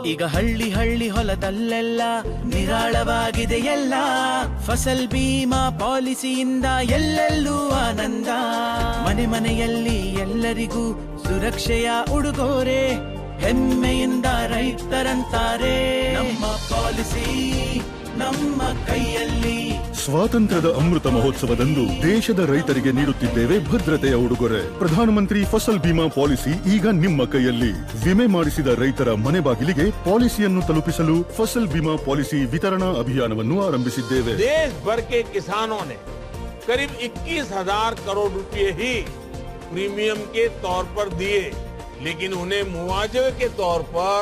ಈಗ ಹಳ್ಳಿ ಹಳ್ಳಿ ಹೊಲದಲ್ಲೆಲ್ಲ ನಿರಾಳವಾಗಿದೆ ಎಲ್ಲ ಫಸಲ್ ಬೀಮಾ ಪಾಲಿಸಿಯಿಂದ ಎಲ್ಲೆಲ್ಲೂ ಆನಂದ ಮನೆ ಮನೆಯಲ್ಲಿ ಎಲ್ಲರಿಗೂ ಸುರಕ್ಷೆಯ ಉಡುಗೊರೆ ಹೆಮ್ಮೆಯಿಂದ ರೈತರಂತಾರೆ ನಮ್ಮ ಪಾಲಿಸಿ ನಮ್ಮ ಕೈಯಲ್ಲಿ ಸ್ವಾತಂತ್ರ್ಯದ ಅಮೃತ ಮಹೋತ್ಸವದಂದು ದೇಶದ ರೈತರಿಗೆ ನೀಡುತ್ತಿದ್ದೇವೆ ಭದ್ರತೆಯ ಉಡುಗೊರೆ ಪ್ರಧಾನಮಂತ್ರಿ ಫಸಲ್ ಬಿಮಾ ಪಾಲಿಸಿ ಈಗ ನಿಮ್ಮ ಕೈಯಲ್ಲಿ ವಿಮೆ ಮಾಡಿಸಿದ ರೈತರ ಮನೆ ಬಾಗಿಲಿಗೆ ಪಾಲಿಸಿಯನ್ನು ತಲುಪಿಸಲು ಫಸಲ್ ಬಿಮಾ ಪಾಲಿಸಿ ವಿತರಣಾ ಅಭಿಯಾನವನ್ನು ಆರಂಭಿಸಿದ್ದೇವೆ देश भर के किसानों ने करीब 21,000 करोड़ रुपए ही प्रीमियम के तौर पर दिए लेकिन उन्हें मुआवजे के तौर पर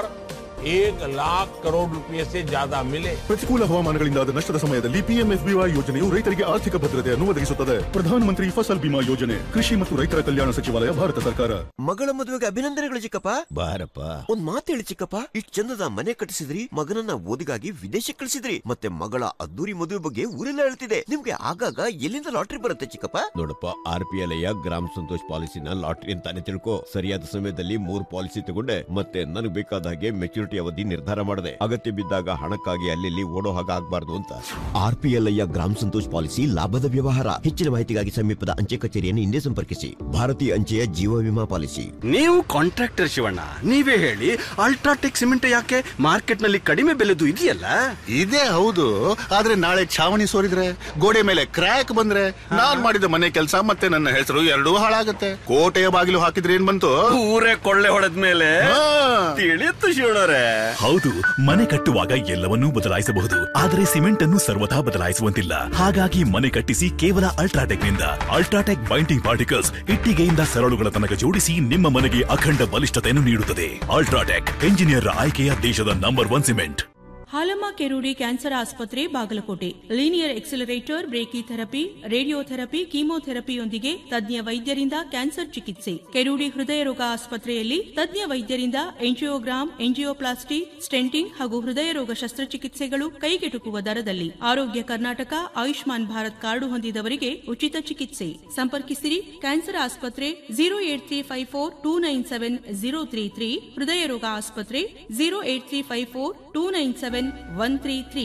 एक लाख करोड़ रुपए से ज्यादा मिले ಪ್ರತಿಕೂಲ ಹವಾಮಾನಗಳಿಂದಾದ ನಷ್ಟದ ಸಮಯದಲ್ಲಿ ಪಿಎಂಎಫ್ಬಿವೈ ಯೋಜನೆಯು ರೈತರಿಗೆ ಆರ್ಥಿಕ ಭದ್ರತೆಯನ್ನು ಒದಗಿಸುತ್ತದೆ ಪ್ರಧಾನಮಂತ್ರಿ ಫಸಲ್ ಬಿಮಾ ಯೋಜನೆ ಕೃಷಿ ಮತ್ತು ರೈತರ ಕಲ್ಯಾಣ ಸಚಿವಾಲಯ ಭಾರತ ಸರ್ಕಾರ ಮಗಳ ಮದುವೆಗೆ ಅಭಿನಂದನೆಗಳು ಚಿಕ್ಕಪ್ಪ ಬಾರಪ್ಪ ಒಂದ್ ಮಾತು ಹೇಳಿ ಚಿಕ್ಕಪ್ಪ ಇಷ್ಟ್ ಚಂದದ ಮನೆ ಕಟ್ಟಿಸಿದ್ರಿ ಮಗನನ್ನ ಓದಿಗಾಗಿ ವಿದೇಶಕ್ಕೆ ಕಳಿಸಿದ್ರಿ ಮತ್ತೆ ಮಗಳ ಅದ್ದೂರಿ ಮದುವೆ ಬಗ್ಗೆ ಊರೆಲ್ಲ ಹೇಳ್ತಿದೆ ನಿಮ್ಗೆ ಆಗಾಗ ಎಲ್ಲಿಂದ ಲಾಟ್ರಿ ಬರುತ್ತೆ ಚಿಕ್ಕಪ್ಪ ನೋಡಪ್ಪ ಆರ್ ಪಿ ಎಲ್ ಗ್ರಾಮ ಸಂತೋಷ್ ಪಾಲಿಸಿನ ಲಾಟ್ರಿ ಅಂತಾನೆ ತಿಳ್ಕೊ ಸರಿಯಾದ ಸಮಯದಲ್ಲಿ ಮೂರ್ ಪಾಲಿಸಿ ತಗೊಂಡೆ ಮತ್ತೆ ನನಗೆ ಬೇಕಾದ ಹಾಗೆ ಮೆಚುರಿಟಿ ಅವಧಿ ನಿರ್ಧಾರ ಮಾಡಿದೆ ಅಗತ್ಯ ಬಿದ್ದಾಗ ಹಣಕ್ಕಾಗಿ ಅಲ್ಲಿ ಓಡೋ ಹಾಗೆ ಆಗ್ಬಾರ್ದು ಅಂತ ಆರ್ ಪಿ ಎಲ್ ಗ್ರಾಮ ಸಂತೋಷ್ ಪಾಲಿಸಿ ಲಾಭದ ವ್ಯವಹಾರ ಹೆಚ್ಚಿನ ಮಾಹಿತಿಗಾಗಿ ಸಮೀಪದ ಅಂಚೆ ಕಚೇರಿಯನ್ನು ಹಿಂದೆ ಸಂಪರ್ಕಿಸಿ ಭಾರತೀಯ ಅಂಚೆಯ ಜೀವ ವಿಮಾ ಪಾಲಿಸಿ ನೀವು ಕಾಂಟ್ರಾಕ್ಟರ್ ಶಿವಣ್ಣ ನೀವೇ ಹೇಳಿ ಅಲ್ಟ್ರಾಟೆಕ್ ಸಿಮೆಂಟ್ ಯಾಕೆ ಮಾರ್ಕೆಟ್ ನಲ್ಲಿ ಕಡಿಮೆ ಬೆಲೆದು ಇದೆಯಲ್ಲ ಇದೇ ಹೌದು ಆದ್ರೆ ನಾಳೆ ಛಾವಣಿ ಸೋರಿದ್ರೆ ಗೋಡೆ ಮೇಲೆ ಕ್ರ್ಯಾಕ್ ಬಂದ್ರೆ ನಾನ್ ಮಾಡಿದ ಮನೆ ಕೆಲಸ ಮತ್ತೆ ನನ್ನ ಹೆಸರು ಎರಡೂ ಹಾಳಾಗತ್ತೆ ಕೋಟೆಯ ಬಾಗಿಲು ಹಾಕಿದ್ರೆ ಏನ್ ಬಂತು ಊರೇ ಕೊಳ್ಳೆ ಹೊಡೆದ ಮೇಲೆ ಹಾ. ತಿಳಿಯುತ್ತು ಶಿವಣ್ಣರೇ ಹೌದು ಮನೆ ಕಟ್ಟುವಾಗ ಎಲ್ಲವನ್ನೂ ಬದಲಾಯಿಸಬಹುದು ಆದರೆ ಸಿಮೆಂಟ್ ಅನ್ನು ಸರ್ವಥಾ ಬದಲಾಯಿಸುವಂತಿಲ್ಲ ಹಾಗಾಗಿ ಮನೆ ಕಟ್ಟಿಸಿ ಕೇವಲ ಅಲ್ಟ್ರಾಟೆಕ್ ನಿಂದ ಅಲ್ಟ್ರಾಟೆಕ್ ಬೈಂಡಿಂಗ್ ಪಾರ್ಟಿಕಲ್ಸ್ ಇಟ್ಟಿಗೆಯಿಂದ ಸರಳುಗಳ ತನಕ ಜೋಡಿಸಿ ನಿಮ್ಮ ಮನೆಗೆ ಅಖಂಡ ಬಲಿಷ್ಠತೆಯನ್ನು ನೀಡುತ್ತದೆ ಅಲ್ಟ್ರಾಟೆಕ್ ಎಂಜಿನಿಯರ್ ಆಯ್ಕೆಯ ದೇಶದ number one cement Halamma Kerudi cancer ಆಸ್ಪತ್ರೆ Bagalkote linear accelerator brachytherapy radiotherapy ಕೀಮೋಥೆರಪಿಯೊಂದಿಗೆ ತಜ್ಞ ವೈದ್ಯರಿಂದ ಕ್ಯಾನ್ಸರ್ ಚಿಕಿತ್ಸೆ ಕೆರೂಡಿ ಹೃದಯ ರೋಗ ಆಸ್ಪತ್ರೆಯಲ್ಲಿ ತಜ್ಞ ವೈದ್ಯರಿಂದ ಎಂಜಿಯೋಗ್ರಾಮ್ ಎಂಜಿಯೋಪ್ಲಾಸ್ಟಿ ಸ್ಟೆಂಟಿಂಗ್ ಹಾಗೂ ಹೃದಯ ರೋಗ ಶಸ್ತ್ರಚಿಕಿತ್ಸೆಗಳು ಕೈಗೆಟುಕುವ ದರದಲ್ಲಿ ಆರೋಗ್ಯ ಕರ್ನಾಟಕ ಆಯುಷ್ಮಾನ್ ಭಾರತ್ ಕಾರ್ಡು ಹೊಂದಿದವರಿಗೆ ಉಚಿತ ಚಿಕಿತ್ಸೆ ಸಂಪರ್ಕಿಸಿರಿ ಕ್ಯಾನ್ಸರ್ ಆಸ್ಪತ್ರೆ zero eight three five four two nine seven zero three three ಹೃದಯ ರೋಗ ಆಸ್ಪತ್ರೆ zero eight three five four two nine seven one three three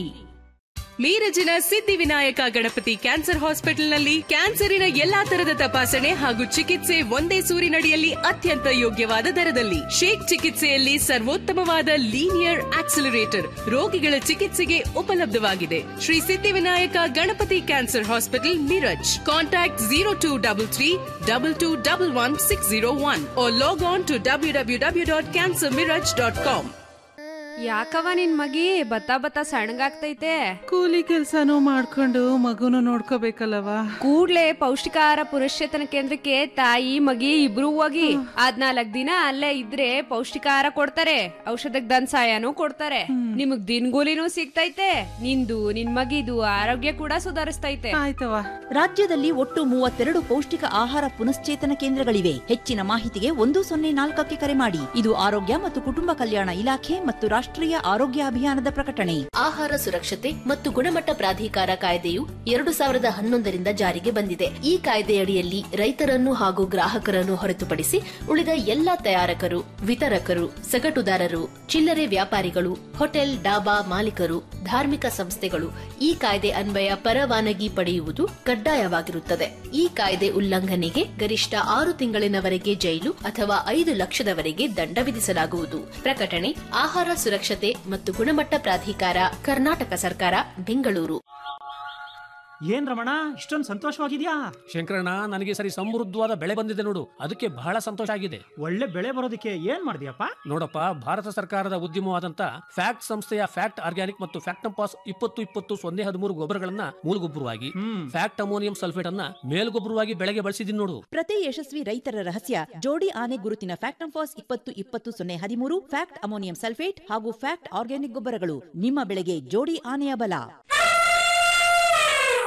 ಮೀರಜಿನ ಸಿದ್ಧಿವಿನಾಯಕ ಗಣಪತಿ ಕ್ಯಾನ್ಸರ್ ಹಾಸ್ಪಿಟಲ್ನಲ್ಲಿ ಕ್ಯಾನ್ಸರಿನ ಎಲ್ಲಾ ತರದ ತಪಾಸಣೆ ಹಾಗೂ ಚಿಕಿತ್ಸೆ ಒಂದೇ ಸೂರಿನಡಿಯಲ್ಲಿ ಅತ್ಯಂತ ಯೋಗ್ಯವಾದ ದರದಲ್ಲಿ ಶೇಕ್ ಚಿಕಿತ್ಸೆಯಲ್ಲಿ ಸರ್ವೋತ್ತಮವಾದ ಲೀನಿಯರ್ ಆಕ್ಸಿಲರೇಟರ್ ರೋಗಿಗಳ ಚಿಕಿತ್ಸೆಗೆ ಉಪಲಬ್ಧವಾಗಿದೆ Shri Siddhivinayak Ganapati cancer hospital Miraj contact zero two double three double two double one six zero one log on to W W W dot cancer Miraj dot com ಯಾಕವ ನಿನ್ ಮಗಿ ಬತ್ತ ಬತ್ತ ಸಣ್ಣಗಾಗ್ತೈತೆ ಕೂಲಿ ಕೆಲ್ಸನೂ ಮಾಡ್ಕೊಂಡು ಮಗುನು ನೋಡ್ಕೋಬೇಕಲ್ಲವ ಕೂಡ್ಲೆ ಪೌಷ್ಟಿಕಾಹಾರ ಪುನಶ್ಚೇತನ ಕೇಂದ್ರಕ್ಕೆ ತಾಯಿ ಮಗಿ ಇಬ್ರು ಹೋಗಿ ಹದ್ನಾಲ್ಕ್ ದಿನ ಅಲ್ಲೇ ಇದ್ರೆ ಪೌಷ್ಟಿಕಾಹಾರ ಕೊಡ್ತಾರೆ ಔಷಧಕ್ ದನ್ ಸಹಾಯನೂ ಕೊಡ್ತಾರೆ ನಿಮಗ್ ದಿನಗೂಲಿನೂ ಸಿಗ್ತೈತೆ ನಿಂದು ನಿನ್ ಮಗಿದು ಆರೋಗ್ಯ ಕೂಡ ಸುಧಾರಿಸ್ತೈತೆ ಆಯ್ತವ ರಾಜ್ಯದಲ್ಲಿ ಒಟ್ಟು ಮೂವತ್ತೆರಡು ಪೌಷ್ಟಿಕ ಆಹಾರ ಪುನಶ್ಚೇತನ ಕೇಂದ್ರಗಳಿವೆ ಹೆಚ್ಚಿನ ಮಾಹಿತಿಗೆ ಒಂದು ಸೊನ್ನೆ ನಾಲ್ಕಕ್ಕೆ ಕರೆ ಮಾಡಿ ಇದು ಆರೋಗ್ಯ ಮತ್ತು ಕುಟುಂಬ ಕಲ್ಯಾಣ ಇಲಾಖೆ ಮತ್ತು ರಾಷ್ಟ್ರೀಯ ಆರೋಗ್ಯ ಅಭಿಯಾನದ ಪ್ರಕಟಣೆ ಆಹಾರ ಸುರಕ್ಷತೆ ಮತ್ತು ಗುಣಮಟ್ಟ ಪ್ರಾಧಿಕಾರ ಕಾಯ್ದೆಯು ಎರಡು ಸಾವಿರದ ಹನ್ನೊಂದರಿಂದ ಜಾರಿಗೆ ಬಂದಿದೆ ಈ ಕಾಯ್ದೆಯಡಿಯಲ್ಲಿ ರೈತರನ್ನು ಹಾಗೂ ಗ್ರಾಹಕರನ್ನು ಹೊರತುಪಡಿಸಿ ಉಳಿದ ಎಲ್ಲಾ ತಯಾರಕರು ವಿತರಕರು ಸಗಟುದಾರರು ಚಿಲ್ಲರೆ ವ್ಯಾಪಾರಿಗಳು ಹೋಟೆಲ್ ಡಾಬಾ ಮಾಲೀಕರು ಧಾರ್ಮಿಕ ಸಂಸ್ಥೆಗಳು ಈ ಕಾಯ್ದೆ ಅನ್ವಯ ಪರವಾನಗಿ ಪಡೆಯುವುದು ಕಡ್ಡಾಯವಾಗಿರುತ್ತದೆ ಈ ಕಾಯ್ದೆ ಉಲ್ಲಂಘನೆಗೆ ಗರಿಷ್ಠ ಆರು ತಿಂಗಳಿನವರೆಗೆ ಜೈಲು ಅಥವಾ ಐದು ಲಕ್ಷದವರೆಗೆ ದಂಡ ವಿಧಿಸಲಾಗುವುದು ಪ್ರಕಟಣೆ ಆಹಾರ ಸುರಕ್ಷತೆ ಮತ್ತು ಗುಣಮಟ್ಟ ಪ್ರಾಧಿಕಾರ ಕರ್ನಾಟಕ ಸರ್ಕಾರ ಬೆಂಗಳೂರು ಏನ್ ರಮಣ ಇಷ್ಟೊಂದು ಸಂತೋಷವಾಗಿದ್ಯಾ ಶಂಕರಣ್ಣ ನನಗೆ ಸರಿ ಸಮೃದ್ಧವಾದ ಬೆಳೆ ಬಂದಿದೆ ನೋಡು ಅದಕ್ಕೆ ಬಹಳ ಸಂತೋಷ ಆಗಿದೆ ಒಳ್ಳೆ ಬೆಳೆ ಬರೋದಕ್ಕೆ ಏನ್ ಮಾಡಿದ್ಯಪ್ಪ ನೋಡಪ್ಪ ಭಾರತ ಸರ್ಕಾರದ ಉದ್ಯಮವಾದಂತ ಫ್ಯಾಕ್ಟ್ ಸಂಸ್ಥೆಯ ಫ್ಯಾಕ್ಟ್ ಆರ್ಗ್ಯಾನಿಕ್ ಮತ್ತು ಫ್ಯಾಕ್ಟಂಪಾಸ್ ಇಪ್ಪತ್ತು ಇಪ್ಪತ್ತು ಸೊನ್ನೆ ಹದಿಮೂರು ಗೊಬ್ಬರಗಳನ್ನ ಮೂಲಗೊಬ್ಬರವಾಗಿ ಫ್ಯಾಕ್ಟ್ ಅಮೋನಿಯಂ ಸಲ್ಫೇಟ್ ಅನ್ನ ಮೇಲ್ಗೊಬ್ಬರವಾಗಿ ಬೆಳೆಗೆ ಬಳಸಿದೀನಿ ನೋಡು ಪ್ರತಿ ಯಶಸ್ವಿ ರೈತರ ರಹಸ್ಯ ಜೋಡಿ ಆನೆ ಗುರುತಿನ ಫ್ಯಾಕ್ಟಂಫಾಸ್ ಇಪ್ಪತ್ತು ಇಪ್ಪತ್ತು ಸೊನ್ನೆ ಹದಿಮೂರು ಫ್ಯಾಕ್ಟ್ ಅಮೋನಿಯಂ ಸಲ್ಫೇಟ್ ಹಾಗೂ ಫ್ಯಾಕ್ಟ್ ಆರ್ಗ್ಯಾನಿಕ್ ಗೊಬ್ಬರಗಳು ನಿಮ್ಮ ಬೆಳೆಗೆ ಜೋಡಿ ಆನೆಯ ಬಲ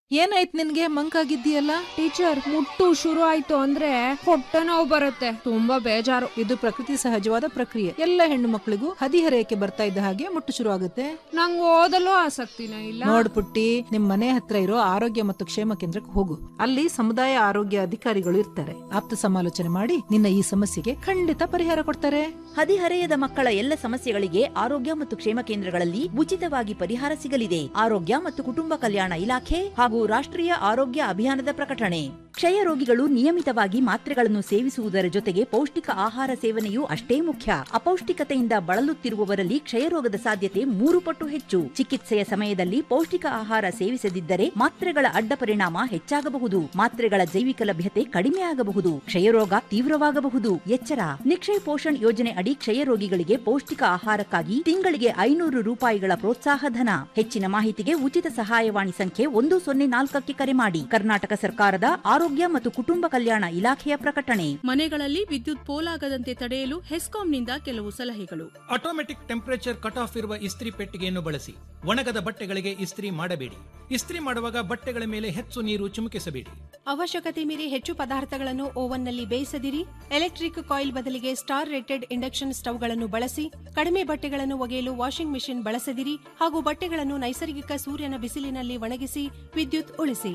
ಏನಾಯ್ತು ನಿನ್ಗೆ ಮಂಕಾಗಿದ್ದೀಯಲ್ಲ ಟೀಚರ್ ಮುಟ್ಟು ಶುರು ಆಯ್ತು ಅಂದ್ರೆ ಹೊಟ್ಟೆ ನೋವು ಬರುತ್ತೆ ತುಂಬಾ ಬೇಜಾರು ಇದು ಪ್ರಕೃತಿ ಸಹಜವಾದ ಪ್ರಕ್ರಿಯೆ ಎಲ್ಲ ಹೆಣ್ಣು ಮಕ್ಕಳಿಗೂ ಹದಿಹರೆಯಕ್ಕೆ ಬರ್ತಾ ಇದ್ದ ಹಾಗೆ ಮುಟ್ಟು ಶುರು ಆಗುತ್ತೆ ನಂಗೆ ಓದಲು ಆಸಕ್ತಿನೇ ಇಲ್ಲ ನೋಡ್ ಪುಟ್ಟಿ ನಿಮ್ ಮನೆ ಹತ್ರ ಇರೋ ಆರೋಗ್ಯ ಮತ್ತು ಕ್ಷೇಮ ಕೇಂದ್ರಕ್ಕೆ ಹೋಗು ಅಲ್ಲಿ ಸಮುದಾಯ ಆರೋಗ್ಯ ಅಧಿಕಾರಿಗಳು ಇರ್ತಾರೆ ಆಪ್ತ ಸಮಾಲೋಚನೆ ಮಾಡಿ ನಿನ್ನ ಈ ಸಮಸ್ಯೆಗೆ ಖಂಡಿತ ಪರಿಹಾರ ಕೊಡ್ತಾರೆ ಹದಿಹರೆಯದ ಮಕ್ಕಳ ಎಲ್ಲ ಸಮಸ್ಯೆಗಳಿಗೆ ಆರೋಗ್ಯ ಮತ್ತು ಕ್ಷೇಮ ಕೇಂದ್ರಗಳಲ್ಲಿ ಉಚಿತವಾಗಿ ಪರಿಹಾರ ಸಿಗಲಿದೆ ಆರೋಗ್ಯ ಮತ್ತು ಕುಟುಂಬ ಕಲ್ಯಾಣ ಇಲಾಖೆ ಹಾಗೂ ರಾಷ್ಟ್ರೀಯ ಆರೋಗ್ಯ ಅಭಿಯಾನದ ಪ್ರಕಟಣೆ ಕ್ಷಯ ರೋಗಿಗಳು ನಿಯಮಿತವಾಗಿ ಮಾತ್ರೆಗಳನ್ನು ಸೇವಿಸುವುದರ ಜೊತೆಗೆ ಪೌಷ್ಟಿಕ ಆಹಾರ ಸೇವನೆಯೂ ಅಷ್ಟೇ ಮುಖ್ಯ ಅಪೌಷ್ಟಿಕತೆಯಿಂದ ಬಳಲುತ್ತಿರುವವರಲ್ಲಿ ಕ್ಷಯರೋಗದ ಸಾಧ್ಯತೆ ಮೂರು ಪಟ್ಟು ಹೆಚ್ಚು ಚಿಕಿತ್ಸೆಯ ಸಮಯದಲ್ಲಿ ಪೌಷ್ಟಿಕ ಆಹಾರ ಸೇವಿಸದಿದ್ದರೆ ಮಾತ್ರೆಗಳ ಅಡ್ಡ ಪರಿಣಾಮ ಹೆಚ್ಚಾಗಬಹುದು ಮಾತ್ರೆಗಳ ಜೈವಿಕ ಲಭ್ಯತೆ ಕಡಿಮೆ ಆಗಬಹುದು ಕ್ಷಯರೋಗ ತೀವ್ರವಾಗಬಹುದು ಎಚ್ಚರ ನಿಕ್ಷಯ್ ಪೋಷಣ್ ಯೋಜನೆ ಅಡಿ ಕ್ಷಯ ರೋಗಿಗಳಿಗೆ ಪೌಷ್ಟಿಕ ಆಹಾರಕ್ಕಾಗಿ ತಿಂಗಳಿಗೆ ಐನೂರು ರೂಪಾಯಿಗಳ ಪ್ರೋತ್ಸಾಹ ಧನ ಹೆಚ್ಚಿನ ಮಾಹಿತಿಗೆ ಉಚಿತ ಸಹಾಯವಾಣಿ ಸಂಖ್ಯೆ ಒಂದು ಸೊನ್ನೆ ನಾಲ್ಕಕ್ಕೆ ಕರೆ ಮಾಡಿ ಕರ್ನಾಟಕ ಸರ್ಕಾರದ ಆರೋಗ್ಯ ಮತ್ತು ಕುಟುಂಬ ಕಲ್ಯಾಣ ಇಲಾಖೆಯ ಪ್ರಕಟಣೆ ಮನೆಗಳಲ್ಲಿ ವಿದ್ಯುತ್ ಪೋಲಾಗದಂತೆ ತಡೆಯಲು ಹೆಸ್ಕಾಂನಿಂದ ಕೆಲವು ಸಲಹೆಗಳು ಆಟೋಮೆಟಿಕ್ ಟೆಂಪರೇಚರ್ ಕಟ್ ಆಫ್ ಇರುವ ಇಸ್ತ್ರಿ ಪೆಟ್ಟಿಗೆಯನ್ನು ಬಳಸಿ ಒಣಗದ ಬಟ್ಟೆಗಳಿಗೆ ಇಸ್ತ್ರಿ ಮಾಡಬೇಡಿ ಇಸ್ತ್ರಿ ಮಾಡುವಾಗ ಬಟ್ಟೆಗಳ ಮೇಲೆ ಹೆಚ್ಚು ನೀರು ಚಿಮುಕಿಸಬೇಡಿ ಅವಶ್ಯಕತೆ ಮೀರಿ ಹೆಚ್ಚು ಪದಾರ್ಥಗಳನ್ನು ಓವನ್ನಲ್ಲಿ ಬೇಯಿಸದಿರಿ ಎಲೆಕ್ಟ್ರಿಕ್ ಕಾಯಿಲ್ ಬದಲಿಗೆ ಸ್ಟಾರ್ ರೇಟೆಡ್ ಇಂಡಕ್ಷನ್ ಸ್ಟವ್ಗಳನ್ನು ಬಳಸಿ ಕಡಿಮೆ ಬಟ್ಟೆಗಳನ್ನು ಒಗೆಯಲು ವಾಷಿಂಗ್ ಮೆಷಿನ್ ಬಳಸದಿರಿ ಹಾಗೂ ಬಟ್ಟೆಗಳನ್ನು ನೈಸರ್ಗಿಕ ಸೂರ್ಯನ ಬಿಸಿಲಿನಲ್ಲಿ ಒಣಗಿಸಿ ವಿದ್ಯುತ್ ಉಳಿಸಿ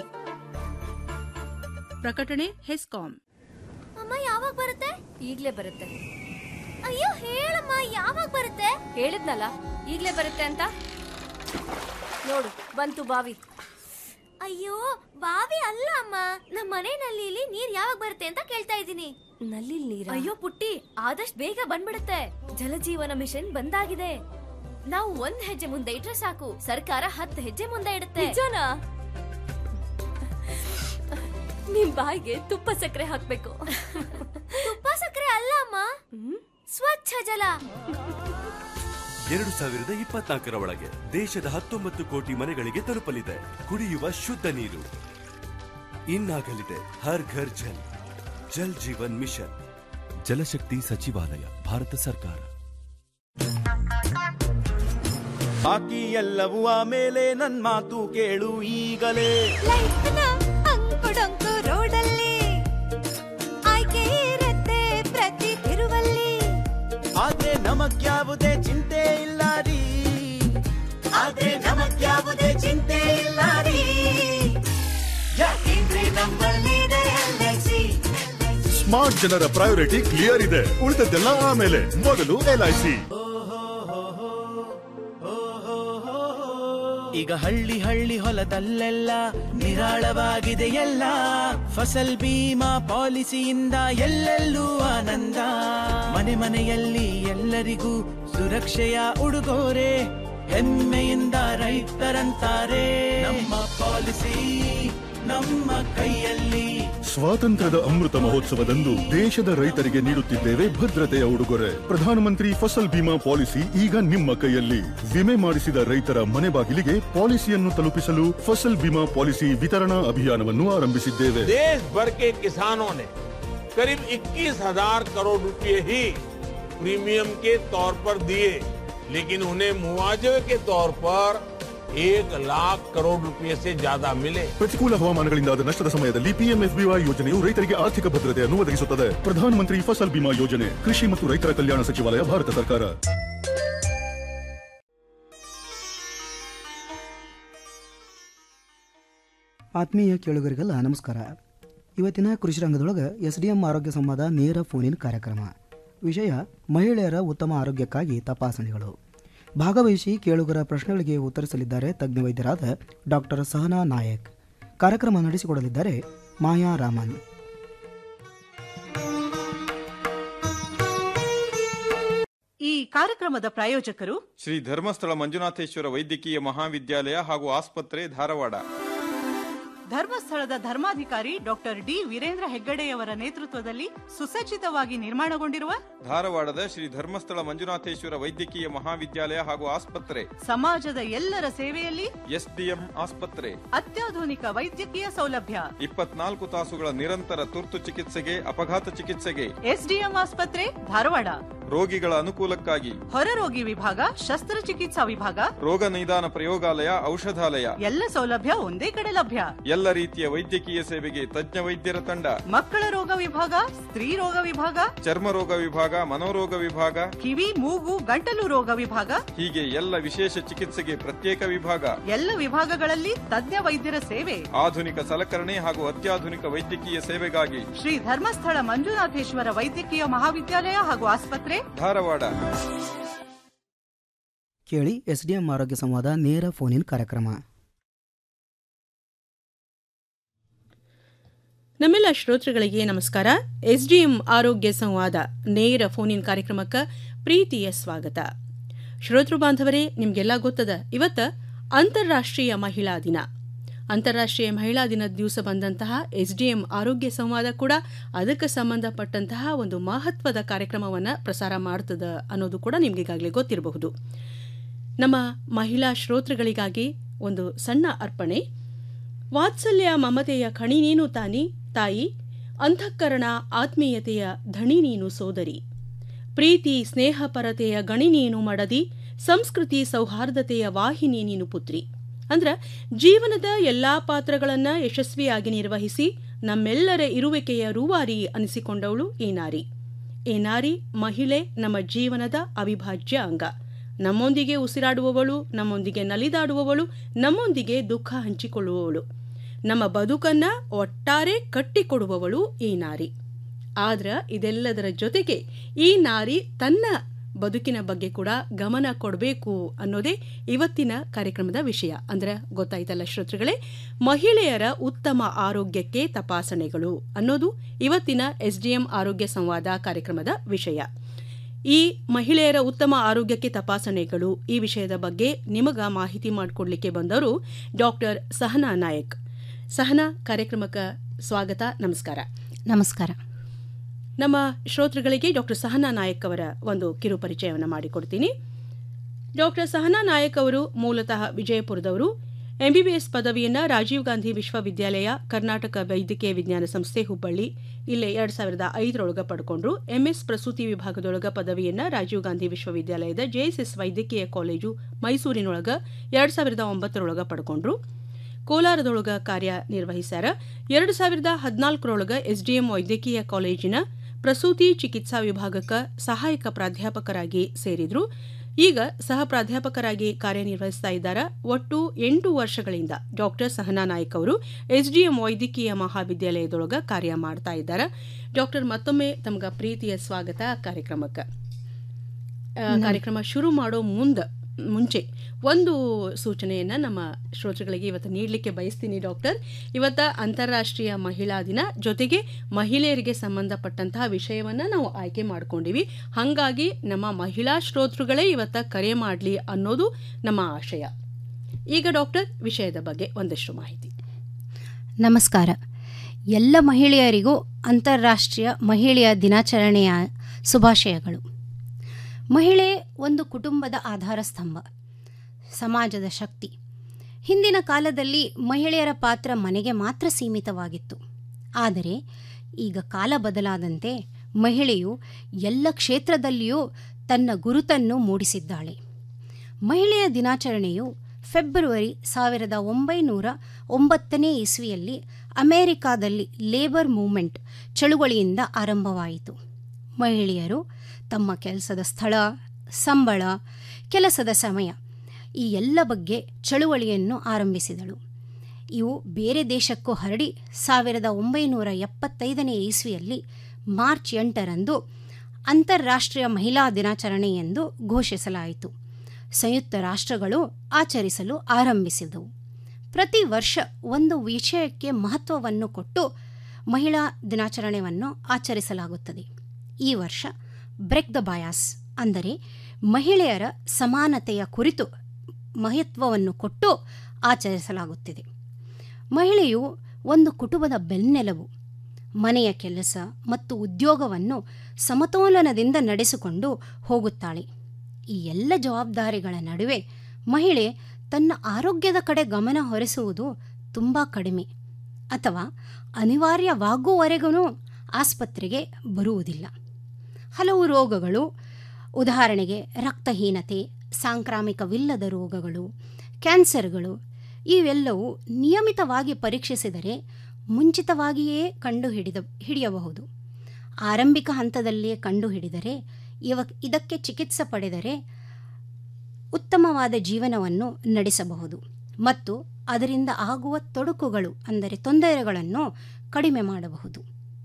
ಪ್ರಕಟಣೆ ಹೆಸ್ಕಾಂ ಅಮ್ಮ ಯಾವಾಗ ಬರುತ್ತೆ ಈಗ್ಲೇ ಬರುತ್ತೆ ಅಯ್ಯೋ ಹೇಳಮ್ಮ ಯಾವಾಗ ಬರುತ್ತೆ ಹೇಳಿದ್ನಲ್ಲ ಈಗ್ಲೇ ಬರುತ್ತೆ ಅಂತ ನೋಡು ಬಂತು ಬಾವಿ ಅಯ್ಯೋ ಬಾವಿ ಅಲ್ಲ ಅಮ್ಮ ನಮ್ಮ ಮನೆ ನಲ್ಲಿಲಿ ನೀರ್ ಯಾವಾಗ ಬರುತ್ತೆ ಅಂತ ಕೇಳ್ತಾ ಇದ್ದೀನಿ ನಲ್ಲಿ ನೀರ ಅಯ್ಯೋ ಪುಟ್ಟಿ ಆದಷ್ಟು ಬೇಗ ಬಂದ್ಬಿಡುತ್ತೆ ಜಲಜೀವನ ಮಿಷನ್ ಬಂದಾಗಿದೆ ನಾವು ಒಂದ್ ಹೆಜ್ಜೆ ಮುಂದೆ ಇಟ್ರೆ ಸಾಕು ಸರ್ಕಾರ ಹತ್ತು ಹೆಜ್ಜೆ ಮುಂದೆ ಇಡುತ್ತೆ ನಿಜನಾ ನಿಮ್ ಬಾಯಿಗೆ ತುಪ್ಪ ಸಕ್ಕರೆ ಹಾಕ್ಬೇಕು ತುಪ್ಪ ಸಕ್ಕರೆ ಅಲ್ಲ ಅಮ್ಮ ಸ್ವಚ್ಛ ಜಲ ಎರಡು ಸಾವಿರದ ಇಪ್ಪತ್ನಾಲ್ಕರ ಒಳಗೆ ದೇಶದ ಹತ್ತೊಂಬತ್ತು ಕೋಟಿ ಮನೆಗಳಿಗೆ ತಲುಪಲಿದೆ ಕುಡಿಯುವ ಶುದ್ಧ ನೀರು ಇನ್ನಾಗಲಿದೆ ಹರ್ ಘರ್ ಜಲ್ ಜಲ್ ಜೀವನ್ ಮಿಷನ್ ಜಲಶಕ್ತಿ ಸಚಿವಾಲಯ ಭಾರತ ಸರ್ಕಾರ ಬಾಕಿ ಎಲ್ಲವೂ ಆಮೇಲೆ ನನ್ ಮಾತು ಕೇಳು ಈಗಲೇ ಅಂಕುಡೊಂಕು ರೋಡಲ್ಲಿ ಆಯ್ಕೆ ಇರತ್ತೆ ಪ್ರತಿ ತಿರುವಲ್ಲಿ ಆದ್ರೆ ನಮಗ್ಯಾವುದೇ ಚಿಂತೆ ಇಲ್ಲ ರೀ ಆದ್ರೆ ನಮಗ್ಯಾವುದೇ ಚಿಂತೆ ಇಲ್ಲ ರೀ ಯಾಕೆಂದ್ರೆ ನಮ್ಮಲ್ಲಿದೆ LIC. ಸ್ಮಾರ್ಟ್ ಜನರ ಪ್ರಯಾರಿಟಿ ಕ್ಲಿಯರ್ ಇದೆ ಉಳಿದದ್ದೆಲ್ಲ ಆಮೇಲೆ ಮೊದಲು ಎಲ್ಐಸಿ ಈಗ ಹಳ್ಳಿ ಹಳ್ಳಿ ಹೊಲದಲ್ಲೆಲ್ಲ ನಿರಾಳವಾಗಿದೆ ಎಲ್ಲ ಫಸಲ್ ಬೀಮಾ ಪಾಲಿಸಿಯಿಂದ ಎಲ್ಲೆಲ್ಲೂ ಆನಂದ ಮನೆ ಮನೆಯಲ್ಲಿ ಎಲ್ಲರಿಗೂ ಸುರಕ್ಷೆಯ ಉಡುಗೊರೆ ಹೆಮ್ಮೆಯಿಂದ ರೈತರಂತಾರೆ ನಮ್ಮ ಪಾಲಿಸಿ ನಮ್ಮ ಕೈಯಲ್ಲಿ ಸ್ವಾತಂತ್ರ್ಯದ ಅಮೃತ ಮಹೋತ್ಸವದಂದು ದೇಶದ ರೈತರಿಗೆ ನೀಡುತ್ತಿದ್ದೇವೆ ಭದ್ರತೆಯ ಉಡುಗೊರೆ ಪ್ರಧಾನಮಂತ್ರಿ ಫಸಲ್ ಬಿಮಾ ಪಾಲಿಸಿ ಈಗ ನಿಮ್ಮ ಕೈಯಲ್ಲಿ ವಿಮೆ ಮಾಡಿಸಿದ ರೈತರ ಮನೆ ಬಾಗಿಲಿಗೆ ಪಾಲಿಸಿಯನ್ನು ತಲುಪಿಸಲು ಫಸಲ್ ಬಿಮಾ ಪಾಲಿಸಿ ವಿತರಣಾ ಅಭಿಯಾನವನ್ನು ಆರಂಭಿಸಿದ್ದೇವೆ देश भर के किसानों ने करीब 21,000 करोड़ रुपए ही प्रीमियम के तौर पर दिए लेकिन उन्हें मुआवजे के तौर पर एक लाख करोड़ रुपए से ज्यादा मिले ಪ್ರತಿಕೂಲ ಹವಾಮಾನಗಳಿಂದಾದ ನಷ್ಟದ ಸಮಯದಲ್ಲಿ ಪಿಎಂಎಫ್ಬಿವೈ ಯೋಜನೆಯು ರೈತರಿಗೆ ಆರ್ಥಿಕ ಭದ್ರತೆಯನ್ನು ಒದಗಿಸುತ್ತದೆ ಪ್ರಧಾನಮಂತ್ರಿ ಫಸಲ್ ಬಿಮಾ ಯೋಜನೆ ಕೃಷಿ ಮತ್ತು ರೈತರ ಕಲ್ಯಾಣ ಸಚಿವಾಲಯ ಭಾರತ ಸರ್ಕಾರ ಆತ್ಮೀಯ ಕೇಳುಗರಿಗೆಲ್ಲ ನಮಸ್ಕಾರ ಇವತ್ತಿನ ಕೃಷಿ ರಂಗದೊಳಗೆ ಎಸ್ ಡಿ ಎಂ ಆರೋಗ್ಯ ಸಂವಾದ ನೇರ ಫೋನಿನ ಕಾರ್ಯಕ್ರಮ ವಿಷಯ ಮಹಿಳೆಯರ ಉತ್ತಮ ಆರೋಗ್ಯಕ್ಕಾಗಿ ತಪಾಸಣೆಗಳು ಭಾಗವಹಿಸಿ ಕೇಳುಗರ ಪ್ರಶ್ನೆಗಳಿಗೆ ಉತ್ತರಿಸಲಿದ್ದಾರೆ ತಜ್ಞ ವೈದ್ಯರಾದ ಡಾಕ್ಟರ್ ಸಹನಾ ನಾಯಕ್ ಕಾರ್ಯಕ್ರಮ ನಡೆಸಿಕೊಡಲಿದ್ದಾರೆ ಮಾಯಾ ರಾಮನ್ ಈ ಕಾರ್ಯಕ್ರಮದ ಪ್ರಾಯೋಜಕರು ಶ್ರೀ ಧರ್ಮಸ್ಥಳ ಮಂಜುನಾಥೇಶ್ವರ ವೈದ್ಯಕೀಯ ಮಹಾವಿದ್ಯಾಲಯ ಹಾಗೂ ಆಸ್ಪತ್ರೆ ಧಾರವಾಡ ಧರ್ಮಸ್ಥಳದ ಧರ್ಮಾಧಿಕಾರಿ ಡಾಕ್ಟರ್ ಡಿ ವೀರೇಂದ್ರ ಹೆಗ್ಗಡೆಯವರ ನೇತೃತ್ವದಲ್ಲಿ ಸುಸಜ್ಜಿತವಾಗಿ ನಿರ್ಮಾಣಗೊಂಡಿರುವ ಧಾರವಾಡದ ಶ್ರೀ ಧರ್ಮಸ್ಥಳ ಮಂಜುನಾಥೇಶ್ವರ ವೈದ್ಯಕೀಯ ಮಹಾವಿದ್ಯಾಲಯ ಹಾಗೂ ಆಸ್ಪತ್ರೆ ಸಮಾಜದ ಎಲ್ಲರ ಸೇವೆಯಲ್ಲಿ ಎಸ್ಡಿಎಂ ಆಸ್ಪತ್ರೆ ಅತ್ಯಾಧುನಿಕ ವೈದ್ಯಕೀಯ ಸೌಲಭ್ಯ ಇಪ್ಪತ್ನಾಲ್ಕು ತಾಸುಗಳ ನಿರಂತರ ತುರ್ತು ಚಿಕಿತ್ಸೆಗೆ ಅಪಘಾತ ಚಿಕಿತ್ಸೆಗೆ ಎಸ್ಡಿಎಂ ಆಸ್ಪತ್ರೆ ಧಾರವಾಡ ರೋಗಿಗಳ ಅನುಕೂಲಕ್ಕಾಗಿ ಹೊರರೋಗಿ ವಿಭಾಗ ಶಸ್ತ್ರಚಿಕಿತ್ಸಾ ವಿಭಾಗ ರೋಗ ನಿದಾನ ಪ್ರಯೋಗಾಲಯ ಔಷಧಾಲಯ ಎಲ್ಲ ಸೌಲಭ್ಯ ಒಂದೇ ಕಡೆ ಲಭ್ಯ ಎಲ್ಲ ರೀತಿಯ ವೈದ್ಯಕೀಯ ಸೇವೆಗೆ ತಜ್ಞ ವೈದ್ಯರ ತಂಡ ಮಕ್ಕಳ ರೋಗ ವಿಭಾಗ ಸ್ತ್ರೀ ರೋಗ ವಿಭಾಗ ಚರ್ಮ ರೋಗ ವಿಭಾಗ ಮನೋರೋಗ ವಿಭಾಗ ಕಿವಿ ಮೂಗು ಗಂಟಲು ರೋಗ ವಿಭಾಗ ಹೀಗೆ ಎಲ್ಲ ವಿಶೇಷ ಚಿಕಿತ್ಸೆಗೆ ಪ್ರತ್ಯೇಕ ವಿಭಾಗ ಎಲ್ಲ ವಿಭಾಗಗಳಲ್ಲಿ ತಜ್ಞ ವೈದ್ಯರ ಸೇವೆ ಆಧುನಿಕ ಸಲಕರಣೆ ಹಾಗೂ ಅತ್ಯಾಧುನಿಕ ವೈದ್ಯಕೀಯ ಸೇವೆಗಾಗಿ ಶ್ರೀ ಧರ್ಮಸ್ಥಳ ಮಂಜುನಾಥೇಶ್ವರ ವೈದ್ಯಕೀಯ ಮಹಾವಿದ್ಯಾಲಯ ಹಾಗೂ ಆಸ್ಪತ್ರೆ ಧಾರವಾಡ ಕೇಳಿ ಎಸ್ ಡಿ ಎಂ ಆರೋಗ್ಯ ಸಂವಾದ ನೇರ ಫೋನ್ ಇನ್ ಕಾರ್ಯಕ್ರಮ ನಮ್ಮೆಲ್ಲ ಶ್ರೋತೃಗಳಿಗೆ ನಮಸ್ಕಾರ ಎಸ್ಡಿಎಂ ಆರೋಗ್ಯ ಸಂವಾದ ನೇರ ಫೋನ್ ಇನ್ ಕಾರ್ಯಕ್ರಮಕ್ಕೆ ಪ್ರೀತಿಯ ಸ್ವಾಗತ ಶ್ರೋತೃ ಬಾಂಧವರೇ ನಿಮಗೆಲ್ಲ ಗೊತ್ತದ ಇವತ್ತ ಅಂತಾರಾಷ್ಟ್ರೀಯ ಮಹಿಳಾ ದಿನ ಅಂತಾರಾಷ್ಟ್ರೀಯ ಮಹಿಳಾ ದಿನದ ದಿವಸ ಬಂದಂತಹ ಎಸ್ಡಿಎಂ ಆರೋಗ್ಯ ಸಂವಾದ ಕೂಡ ಅದಕ್ಕೆ ಸಂಬಂಧಪಟ್ಟಂತಹ ಒಂದು ಮಹತ್ವದ ಕಾರ್ಯಕ್ರಮವನ್ನು ಪ್ರಸಾರ ಮಾಡ್ತದ ಅನ್ನೋದು ಕೂಡ ನಿಮ್ಗೆ ಈಗಾಗಲೇ ಗೊತ್ತಿರಬಹುದು ನಮ್ಮ ಮಹಿಳಾ ಶ್ರೋತೃಗಳಿಗಾಗಿ ಒಂದು ಸಣ್ಣ ಅರ್ಪಣೆ ವಾತ್ಸಲ್ಯ ಮಮತೆಯ ಖಣಿ ನೀನು ತಾನಿ ತಾಯಿ ಅಂತಃಕರಣ ಆತ್ಮೀಯತೆಯ ಧಣಿ ನೀನು ಸೋದರಿ ಪ್ರೀತಿ ಸ್ನೇಹಪರತೆಯ ಗಣಿ ನೀನು ಮಡದಿ ಸಂಸ್ಕೃತಿ ಸೌಹಾರ್ದತೆಯ ವಾಹಿನಿ ನೀನು ಪುತ್ರಿ ಅಂದ್ರ ಜೀವನದ ಎಲ್ಲಾ ಪಾತ್ರಗಳನ್ನ ಯಶಸ್ವಿಯಾಗಿ ನಿರ್ವಹಿಸಿ ನಮ್ಮೆಲ್ಲರ ಇರುವಿಕೆಯ ರೂವಾರಿ ಅನಿಸಿಕೊಂಡವಳು ಈ ನಾರಿ ಈ ನಾರಿ ಮಹಿಳೆ ನಮ್ಮ ಜೀವನದ ಅವಿಭಾಜ್ಯ ಅಂಗ ನಮ್ಮೊಂದಿಗೆ ಉಸಿರಾಡುವವಳು ನಮ್ಮೊಂದಿಗೆ ನಲಿದಾಡುವವಳು ನಮ್ಮೊಂದಿಗೆ ದುಃಖ ಹಂಚಿಕೊಳ್ಳುವವಳು ನಮ್ಮ ಬದುಕನ್ನ ಒಟ್ಟಾರೆ ಕಟ್ಟಿಕೊಡುವವಳು ಈ ನಾರಿ ಆದ್ರ ಇದೆಲ್ಲದರ ಜೊತೆಗೆ ಈ ನಾರಿ ತನ್ನ ಬದುಕಿನ ಬಗ್ಗೆ ಕೂಡ ಗಮನ ಕೊಡಬೇಕು ಅನ್ನೋದೇ ಇವತ್ತಿನ ಕಾರ್ಯಕ್ರಮದ ವಿಷಯ ಅಂದ್ರೆ ಗೊತ್ತಾಯ್ತಲ್ಲ ಶ್ರೋತೃಗಳೇ ಮಹಿಳೆಯರ ಉತ್ತಮ ಆರೋಗ್ಯಕ್ಕೆ ತಪಾಸಣೆಗಳು ಅನ್ನೋದು ಇವತ್ತಿನ ಎಸ್ಡಿಎಂ ಆರೋಗ್ಯ ಸಂವಾದ ಕಾರ್ಯಕ್ರಮದ ವಿಷಯ ಈ ಮಹಿಳೆಯರ ಉತ್ತಮ ಆರೋಗ್ಯಕ್ಕೆ ತಪಾಸಣೆಗಳು ಈ ವಿಷಯದ ಬಗ್ಗೆ ನಿಮಗ ಮಾಹಿತಿ ಮಾಡಿಕೊಡ್ಲಿಕ್ಕೆ ಬಂದವರು ಡಾಕ್ಟರ್ ಸಹನಾ ನಾಯಕ್ ಸಹನಾ ಕಾರ್ಯಕ್ರಮಕ್ಕೆ ಸ್ವಾಗತ ನಮಸ್ಕಾರ ನಮಸ್ಕಾರ ನಮ್ಮ ಶ್ರೋತೃಗಳಿಗೆ ಡಾಕ್ಟರ್ ಸಹನಾ ನಾಯಕ್ ಅವರ ಒಂದು ಕಿರು ಪರಿಚಯವನ್ನು ಮಾಡಿಕೊಡ್ತೀನಿ ಡಾಕ್ಟರ್ ಸಹನಾ ನಾಯಕ್ ಅವರು ಮೂಲತಃ ವಿಜಯಪುರದವರು ಎಂಬಿಬಿಎಸ್ ಪದವಿಯನ್ನ ರಾಜೀವ್ ಗಾಂಧಿ ವಿಶ್ವವಿದ್ಯಾಲಯ ಕರ್ನಾಟಕ ವೈದ್ಯಕೀಯ ವಿಜ್ಞಾನ ಸಂಸ್ಥೆ ಹುಬ್ಬಳ್ಳಿ ಇಲ್ಲೇ ಎರಡ್ ಸಾವಿರದ ಐದರೊಳಗ ಪಡ್ಕೊಂಡ್ರು ಎಂಎಸ್ ಪ್ರಸೂತಿ ವಿಭಾಗದೊಳಗ ಪದವಿಯನ್ನ ರಾಜೀವ್ ಗಾಂಧಿ ವಿಶ್ವವಿದ್ಯಾಲಯದ ಜೆಎಸ್ಎಸ್ ವೈದ್ಯಕೀಯ ಕಾಲೇಜು ಮೈಸೂರಿನೊಳಗ ಎರಡ್ ಸಾವಿರದ ಒಂಬತ್ತರೊಳಗ ಪಡ್ಕೊಂಡ್ರು ಕೋಲಾರದೊಳಗ ಕಾರ್ಯ ನಿರ್ವಹಿಸ್ಯಾರ ಎರಡು ಸಾವಿರದ ಹದಿನಾಲ್ಕರೊಳಗ ಎಸ್ಡಿಎಂ ವೈದ್ಯಕೀಯ ಕಾಲೇಜಿನ ಪ್ರಸೂತಿ ಚಿಕಿತ್ಸಾ ವಿಭಾಗಕ್ಕೆ ಸಹಾಯಕ ಪ್ರಾಧ್ಯಾಪಕರಾಗಿ ಸೇರಿದ್ರು ಈಗ ಸಹ ಪ್ರಾಧ್ಯಾಪಕರಾಗಿ ಕಾರ್ಯನಿರ್ವಹಿಸ್ತಾ ಇದ್ದಾರೆ ಒಟ್ಟು ಎಂಟು ವರ್ಷಗಳಿಂದ ಡಾಕ್ಟರ್ ಸಹನಾ ನಾಯ್ಕ್ ಅವರು ಎಸ್ಡಿಎಂ ವೈದ್ಯಕೀಯ ಮಹಾವಿದ್ಯಾಲಯದೊಳಗ ಕಾರ್ಯ ಮಾಡ್ತಾ ಇದ್ದಾರೆ ಡಾಕ್ಟರ್ ಮತ್ತೊಮ್ಮೆ ತಮ್ಗ ಪ್ರೀತಿಯ ಸ್ವಾಗತ ಕಾರ್ಯಕ್ರಮಕ್ಕೆ ಕಾರ್ಯಕ್ರಮ ಶುರು ಮಾಡೋ ಮುಂದ ಮುಂಚೆ ಒಂದು ಸೂಚನೆಯನ್ನ ನಮ್ಮ ಶ್ರೋತೃಗಳಿಗೆ ಇವತ್ತು ನೀಡಲಿಕ್ಕೆ ಬಯಸ್ತೀನಿ ಡಾಕ್ಟರ್ ಇವತ್ತ ಅಂತಾರಾಷ್ಟ್ರೀಯ ಮಹಿಳಾ ದಿನ ಜೊತೆಗೆ ಮಹಿಳೆಯರಿಗೆ ಸಂಬಂಧಪಟ್ಟಂತಹ ವಿಷಯವನ್ನ ನಾವು ಆಯ್ಕೆ ಮಾಡ್ಕೊಂಡಿವಿ ಹಾಗಾಗಿ ನಮ್ಮ ಮಹಿಳಾ ಶ್ರೋತೃಗಳೇ ಇವತ್ತ ಕರೆ ಮಾಡಲಿ ಅನ್ನೋದು ನಮ್ಮ ಆಶಯ ಈಗ ಡಾಕ್ಟರ್ ವಿಷಯದ ಬಗ್ಗೆ ಒಂದಷ್ಟು ಮಾಹಿತಿ ನಮಸ್ಕಾರ ಎಲ್ಲ ಮಹಿಳೆಯರಿಗೂ ಅಂತಾರಾಷ್ಟ್ರೀಯ ಮಹಿಳೆಯ ದಿನಾಚರಣೆಯ ಶುಭಾಶಯಗಳು ಮಹಿಳೆ ಒಂದು ಕುಟುಂಬದ ಆಧಾರ ಸ್ತಂಭ ಸಮಾಜದ ಶಕ್ತಿ ಹಿಂದಿನ ಕಾಲದಲ್ಲಿ ಮಹಿಳೆಯರ ಪಾತ್ರ ಮನೆಗೆ ಮಾತ್ರ ಸೀಮಿತವಾಗಿತ್ತು ಆದರೆ ಈಗ ಕಾಲ ಬದಲಾದಂತೆ ಮಹಿಳೆಯು ಎಲ್ಲ ಕ್ಷೇತ್ರದಲ್ಲಿಯೂ ತನ್ನ ಗುರುತನ್ನು ಮೂಡಿಸಿದ್ದಾಳೆ ಮಹಿಳೆಯ ದಿನಾಚರಣೆಯು ಫೆಬ್ರವರಿ ಸಾವಿರದ ಒಂಬೈನೂರ ಒಂಬತ್ತನೇ ಇಸ್ವಿಯಲ್ಲಿ ಅಮೆರಿಕಾದಲ್ಲಿ ಲೇಬರ್ ಮೂವ್ಮೆಂಟ್ ಚಳುವಳಿಯಿಂದ ಆರಂಭವಾಯಿತು ಮಹಿಳೆಯರು ತಮ್ಮ ಕೆಲಸದ ಸ್ಥಳ ಸಂಬಳ ಕೆಲಸದ ಸಮಯ ಈ ಎಲ್ಲ ಬಗ್ಗೆ ಚಳುವಳಿಯನ್ನು ಆರಂಭಿಸಿದಳು ಇವು ಬೇರೆ ದೇಶಕ್ಕೂ ಹರಡಿ ಸಾವಿರದ ಒಂಬೈನೂರ ಎಪ್ಪತ್ತೈದನೇ ಇಸ್ವಿಯಲ್ಲಿ ಮಾರ್ಚ್ ಎಂಟರಂದು ಅಂತಾರಾಷ್ಟ್ರೀಯ ಮಹಿಳಾ ದಿನಾಚರಣೆ ಎಂದು ಘೋಷಿಸಲಾಯಿತು ಸಂಯುಕ್ತ ರಾಷ್ಟ್ರಗಳು ಆಚರಿಸಲು ಆರಂಭಿಸಿದವು ಪ್ರತಿ ವರ್ಷ ಒಂದು ವಿಷಯಕ್ಕೆ ಮಹತ್ವವನ್ನು ಕೊಟ್ಟು ಮಹಿಳಾ ದಿನಾಚರಣೆಯನ್ನು ಆಚರಿಸಲಾಗುತ್ತದೆ ಈ ವರ್ಷ ಬ್ರೇಕ್ ದ ಬಯಾಸ್ ಅಂದರೆ ಮಹಿಳೆಯರ ಸಮಾನತೆಯ ಕುರಿತು ಮಹತ್ವವನ್ನು ಕೊಟ್ಟು ಆಚರಿಸಲಾಗುತ್ತಿದೆ ಮಹಿಳೆಯು ಒಂದು ಕುಟುಂಬದ ಬೆನ್ನೆಲುಬು ಮನೆಯ ಕೆಲಸ ಮತ್ತು ಉದ್ಯೋಗವನ್ನು ಸಮತೋಲನದಿಂದ ನಡೆಸಿಕೊಂಡು ಹೋಗುತ್ತಾಳೆ ಈ ಎಲ್ಲ ಜವಾಬ್ದಾರಿಗಳ ನಡುವೆ ಮಹಿಳೆ ತನ್ನ ಆರೋಗ್ಯದ ಕಡೆ ಗಮನ ಹೊರಿಸುವುದು ತುಂಬ ಕಡಿಮೆ ಅಥವಾ ಅನಿವಾರ್ಯವಾಗುವವರೆಗೂ ಆಸ್ಪತ್ರೆಗೆ ಬರುವುದಿಲ್ಲ ಹಲವು ರೋಗಗಳು ಉದಾಹರಣೆಗೆ ರಕ್ತಹೀನತೆ ಸಾಂಕ್ರಾಮಿಕವಿಲ್ಲದ ರೋಗಗಳು ಕ್ಯಾನ್ಸರ್ಗಳು ಇವೆಲ್ಲವೂ ನಿಯಮಿತವಾಗಿ ಪರೀಕ್ಷಿಸಿದರೆ ಮುಂಚಿತವಾಗಿಯೇ ಕಂಡು ಹಿಡಿದ ಹಿಡಿಯಬಹುದು ಆರಂಭಿಕ ಹಂತದಲ್ಲಿಯೇ ಕಂಡುಹಿಡಿದರೆ ಇವ ಇದಕ್ಕೆ ಚಿಕಿತ್ಸೆ ಪಡೆದರೆ ಉತ್ತಮವಾದ ಜೀವನವನ್ನು ನಡೆಸಬಹುದು ಮತ್ತು ಅದರಿಂದ ಆಗುವ ತೊಡಕುಗಳು ಅಂದರೆ ತೊಂದರೆಗಳನ್ನು ಕಡಿಮೆ ಮಾಡಬಹುದು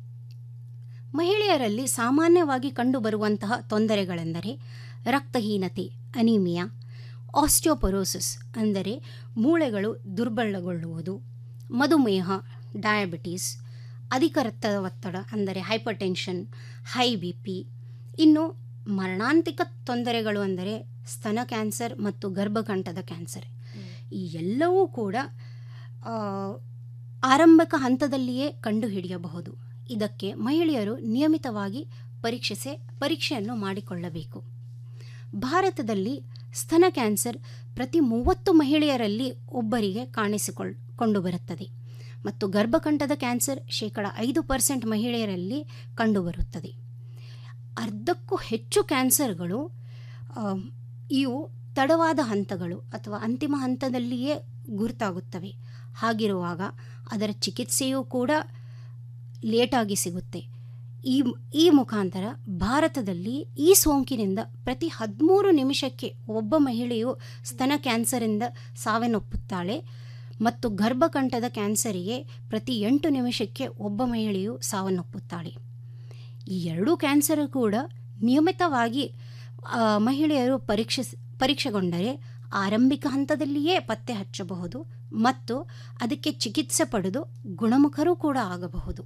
ಮಹಿಳೆಯರಲ್ಲಿ ಸಾಮಾನ್ಯವಾಗಿ ಕಂಡುಬರುವಂತಹ ತೊಂದರೆಗಳೆಂದರೆ ರಕ್ತಹೀನತೆ ಅನಿಮಿಯಾ ಆಸ್ಟಿಯೋಪೊರೋಸಿಸ್ ಅಂದರೆ ಮೂಳೆಗಳು ದುರ್ಬಲಗೊಳ್ಳುವುದು ಮಧುಮೇಹ ಡಯಾಬಿಟೀಸ್ ಅಧಿಕ ರಕ್ತದ ಒತ್ತಡ ಅಂದರೆ hypertension high B P ಇನ್ನು ಮರಣಾಂತಿಕ ತೊಂದರೆಗಳು ಅಂದರೆ ಸ್ತನ ಕ್ಯಾನ್ಸರ್ ಮತ್ತು ಗರ್ಭಕಂಠದ ಕ್ಯಾನ್ಸರ್ ಈ ಎಲ್ಲವೂ ಕೂಡ ಆ, ಆರಂಭಿಕ ಹಂತದಲ್ಲಿಯೇ ಕಂಡುಹಿಡಿಯಬಹುದು ಇದಕ್ಕೆ ಮಹಿಳೆಯರು ನಿಯಮಿತವಾಗಿ ಪರೀಕ್ಷಿಸೆ ಪರೀಕ್ಷೆಯನ್ನು ಮಾಡಿಕೊಳ್ಳಬೇಕು ಭಾರತದಲ್ಲಿ ಸ್ತನ ಕ್ಯಾನ್ಸರ್ ಪ್ರತಿ ಮೂವತ್ತು ಮಹಿಳೆಯರಲ್ಲಿ ಒಬ್ಬರಿಗೆ ಕಾಣಿಸಿಕೊಳ್ಳ ಕೊಂಡುಬರುತ್ತದೆ ಮತ್ತು ಗರ್ಭಕಂಠದ ಕ್ಯಾನ್ಸರ್ ಶೇಕಡ ಐದು ಪರ್ಸೆಂಟ್ ಮಹಿಳೆಯರಲ್ಲಿ ಕಂಡುಬರುತ್ತದೆ ಅರ್ಧಕ್ಕೂ ಹೆಚ್ಚು ಕ್ಯಾನ್ಸರ್ಗಳು ಆ, ಇವು ತಡವಾದ ಹಂತಗಳು ಅಥವಾ ಅಂತಿಮ ಹಂತದಲ್ಲಿಯೇ ಗುರುತಾಗುತ್ತವೆ ಹಾಗಿರುವಾಗ ಅದರ ಚಿಕಿತ್ಸೆಯೂ ಕೂಡ ಲೇಟಾಗಿ ಸಿಗುತ್ತೆ ಈ ಈ ಮುಖಾಂತರ ಭಾರತದಲ್ಲಿ ಈ ಸೋಂಕಿನಿಂದ ಪ್ರತಿ ಹದಿಮೂರು ನಿಮಿಷಕ್ಕೆ ಒಬ್ಬ ಮಹಿಳೆಯು ಸ್ತನ ಕ್ಯಾನ್ಸರಿಂದ ಸಾವನ್ನಪ್ಪುತ್ತಾಳೆ ಮತ್ತು ಗರ್ಭಕಂಠದ ಕ್ಯಾನ್ಸರಿಗೆ ಪ್ರತಿ ಎಂಟು ನಿಮಿಷಕ್ಕೆ ಒಬ್ಬ ಮಹಿಳೆಯು ಸಾವನ್ನಪ್ಪುತ್ತಾಳೆ ಈ ಎರಡೂ ಕ್ಯಾನ್ಸರ್ ಕೂಡ ನಿಯಮಿತವಾಗಿ ಆ, ಮಹಿಳೆಯರು ಪರೀಕ್ಷಿಸ್ ಪರೀಕ್ಷೆಗೊಂಡರೆ ಆರಂಭಿಕ ಹಂತದಲ್ಲಿಯೇ ಪತ್ತೆ ಹಚ್ಚಬಹುದು ಮತ್ತು ಅದಕ್ಕೆ ಚಿಕಿತ್ಸೆ ಪಡೆದು ಗುಣಮುಖರೂ ಕೂಡ ಆಗಬಹುದು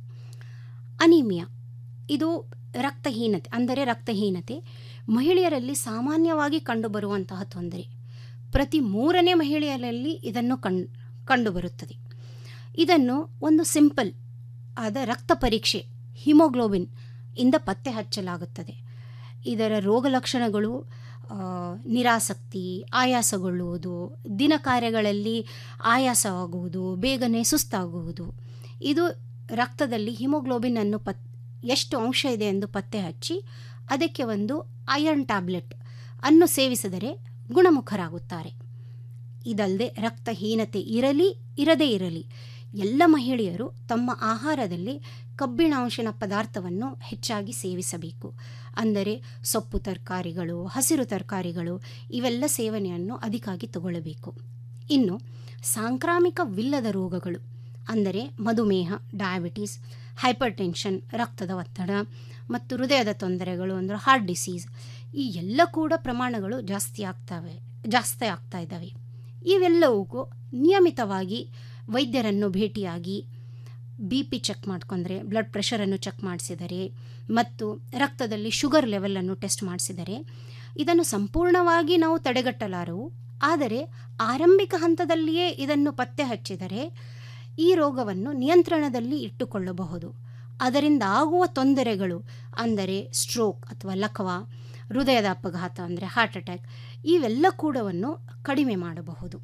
ಅನಿಮಿಯಾ ಇದು ರಕ್ತಹೀನತೆ ಅಂದರೆ ರಕ್ತಹೀನತೆ ಮಹಿಳೆಯರಲ್ಲಿ ಸಾಮಾನ್ಯವಾಗಿ ಕಂಡುಬರುವಂತಹ ತೊಂದರೆ ಪ್ರತಿ ಮೂರನೇ ಮಹಿಳೆಯರಲ್ಲಿ ಇದನ್ನು ಕಣ್ ಕಂಡುಬರುತ್ತದೆ ಇದನ್ನು ಒಂದು ಸಿಂಪಲ್ ಆದ ರಕ್ತ ಪರೀಕ್ಷೆ ಹಿಮೋಗ್ಲೋಬಿನ್ ಇಂದ ಪತ್ತೆ ಹಚ್ಚಲಾಗುತ್ತದೆ ಇದರ ರೋಗ ಲಕ್ಷಣಗಳು ಆ, ನಿರಾಸಕ್ತಿ ಆಯಾಸಗೊಳ್ಳುವುದು ದಿನ ಕಾರ್ಯಗಳಲ್ಲಿ ಆಯಾಸವಾಗುವುದು ಬೇಗನೆ ಸುಸ್ತಾಗುವುದು ಇದು ರಕ್ತದಲ್ಲಿ ಹಿಮೋಗ್ಲೋಬಿನ್ ಅನ್ನು ಪತ್ ಎಷ್ಟು ಅಂಶ ಇದೆ ಎಂದು ಪತ್ತೆ ಹಚ್ಚಿ ಅದಕ್ಕೆ ಒಂದು ಐರನ್ ಟ್ಯಾಬ್ಲೆಟ್ ಅನ್ನು ಸೇವಿಸಿದರೆ ಗುಣಮುಖರಾಗುತ್ತಾರೆ ಇದಲ್ಲದೆ ರಕ್ತಹೀನತೆ ಇರಲಿ ಇರದೇ ಇರಲಿ ಎಲ್ಲ ಮಹಿಳೆಯರು ತಮ್ಮ ಆಹಾರದಲ್ಲಿ ಕಬ್ಬಿಣಾಂಶನ ಪದಾರ್ಥವನ್ನು ಹೆಚ್ಚಾಗಿ ಸೇವಿಸಬೇಕು ಅಂದರೆ ಸೊಪ್ಪು ತರಕಾರಿಗಳು ಹಸಿರು ತರಕಾರಿಗಳು ಇವೆಲ್ಲ ಸೇವನೆಯನ್ನು ಅಧಿಕಾಗಿ ತಗೊಳ್ಳಬೇಕು ಇನ್ನು ಸಾಂಕ್ರಾಮಿಕವಿಲ್ಲದ ರೋಗಗಳು ಅಂದರೆ ಮಧುಮೇಹ ಡಯಾಬಿಟೀಸ್ ಹೈಪರ್ ಟೆನ್ಷನ್ ರಕ್ತದ ಒತ್ತಡ ಮತ್ತು ಹೃದಯದ ತೊಂದರೆಗಳು ಅಂದರೆ ಹಾರ್ಟ್ ಡಿಸೀಸ್ ಈ ಎಲ್ಲ ಕೂಡ ಪ್ರಮಾಣಗಳು ಜಾಸ್ತಿ ಆಗ್ತವೆ ಜಾಸ್ತಿ ಆಗ್ತಾ ಇದ್ದಾವೆ ಇವೆಲ್ಲವೂ ನಿಯಮಿತವಾಗಿ ವೈದ್ಯರನ್ನು ಭೇಟಿಯಾಗಿ ಬಿ ಪಿ ಚೆಕ್ ಮಾಡ್ಕೊಂಡ್ರೆ ಬ್ಲಡ್ ಪ್ರೆಷರನ್ನು ಚೆಕ್ ಮಾಡಿಸಿದರೆ ಮತ್ತು ರಕ್ತದಲ್ಲಿ ಶುಗರ್ ಲೆವೆಲನ್ನು ಟೆಸ್ಟ್ ಮಾಡಿಸಿದರೆ ಇದನ್ನು ಸಂಪೂರ್ಣವಾಗಿ ನಾವು ತಡೆಗಟ್ಟಲಾರವು ಆದರೆ ಆರಂಭಿಕ ಹಂತದಲ್ಲಿಯೇ ಇದನ್ನು ಪತ್ತೆ ಹಚ್ಚಿದರೆ ಈ ರೋಗವನ್ನು ನಿಯಂತ್ರಣದಲ್ಲಿ ಇಟ್ಟುಕೊಳ್ಳಬಹುದು ಅದರಿಂದ ಆಗುವ ತೊಂದರೆಗಳು ಅಂದರೆ ಸ್ಟ್ರೋಕ್ ಅಥವಾ ಲಕವ ಹೃದಯದ ಅಪಘಾತ ಅಂದರೆ ಹಾರ್ಟ್ ಅಟ್ಯಾಕ್ ಇವೆಲ್ಲ ಕೂಡವನ್ನು ಕಡಿಮೆ ಮಾಡಬಹುದು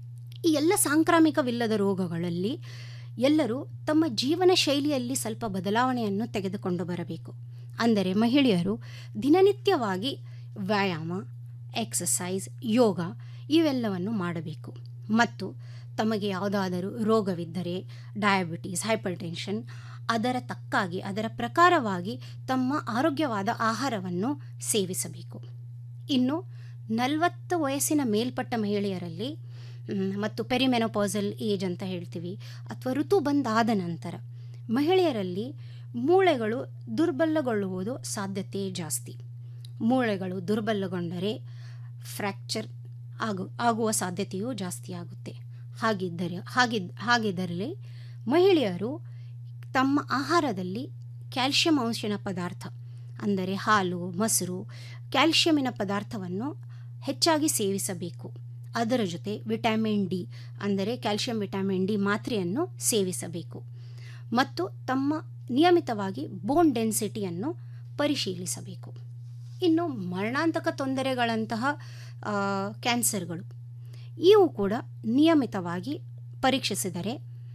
ಈ ಎಲ್ಲ ಸಾಂಕ್ರಾಮಿಕವಿಲ್ಲದ ರೋಗಗಳಲ್ಲಿ ಎಲ್ಲರೂ ತಮ್ಮ ಜೀವನ ಶೈಲಿಯಲ್ಲಿ ಸ್ವಲ್ಪ ಬದಲಾವಣೆಯನ್ನು ತೆಗೆದುಕೊಂಡು ಬರಬೇಕು ಅಂದರೆ ಮಹಿಳೆಯರು ದಿನನಿತ್ಯವಾಗಿ ವ್ಯಾಯಾಮ ಎಕ್ಸಸೈಸ್ ಯೋಗ ಇವೆಲ್ಲವನ್ನು ಮಾಡಬೇಕು ಮತ್ತು ತಮಗೆ ಯಾವುದಾದರೂ ರೋಗವಿದ್ದರೆ ಡಯಾಬಿಟೀಸ್ ಹೈಪರ್ ಟೆನ್ಷನ್ ಅದರ ತಕ್ಕಾಗಿ ಅದರ ಪ್ರಕಾರವಾಗಿ ತಮ್ಮ ಆರೋಗ್ಯವಾದ ಆಹಾರವನ್ನು ಸೇವಿಸಬೇಕು ಇನ್ನು ನಲವತ್ತು ವಯಸ್ಸಿನ ಮೇಲ್ಪಟ್ಟ ಮಹಿಳೆಯರಲ್ಲಿ ಮ್, ಮತ್ತು ಪೆರಿಮೆನೋಪಾಸಲ್ ಏಜ್ ಅಂತ ಹೇಳ್ತೀವಿ ಅಥವಾ ಋತು ಬಂದಾದ ನಂತರ ಮಹಿಳೆಯರಲ್ಲಿ ಮೂಳೆಗಳು ದುರ್ಬಲಗೊಳ್ಳುವುದು ಸಾಧ್ಯತೆ ಜಾಸ್ತಿ ಮೂಳೆಗಳು ದುರ್ಬಲಗೊಂಡರೆ ಫ್ರ್ಯಾಕ್ಚರ್ ಆಗು ಆಗುವ ಸಾಧ್ಯತೆಯೂ ಜಾಸ್ತಿ ಆಗುತ್ತೆ ಹಾಗಿದ್ದರೆ ಹಾಗಿದ್ ಹಾಗಿದ್ದಲ್ಲಿ ಮಹಿಳೆಯರು ತಮ್ಮ ಆಹಾರದಲ್ಲಿ ಕ್ಯಾಲ್ಶಿಯಂ ಅಂಶಿನ ಪದಾರ್ಥ ಅಂದರೆ ಹಾಲು ಮೊಸರು ಕ್ಯಾಲ್ಶಿಯಮಿನ ಪದಾರ್ಥವನ್ನು ಹೆಚ್ಚಾಗಿ ಸೇವಿಸಬೇಕು ಅದರ ಜೊತೆ ವಿಟಮಿನ್ ಡಿ ಅಂದರೆ ಕ್ಯಾಲ್ಶಿಯಂ ವಿಟಮಿನ್ ಡಿ ಮಾತ್ರೆಯನ್ನು ಸೇವಿಸಬೇಕು ಮತ್ತು ತಮ್ಮ ನಿಯಮಿತವಾಗಿ ಬೋನ್ ಡೆನ್ಸಿಟಿಯನ್ನು ಪರಿಶೀಲಿಸಬೇಕು ಇನ್ನು ಮರಣಾಂತಕ ತೊಂದರೆಗಳಂತಹ ಆ, ಕ್ಯಾನ್ಸರ್ಗಳು ಇವು ಕೂಡ ನಿಯಮಿತವಾಗಿ ಪರೀಕ್ಷಿಸಿದರೆ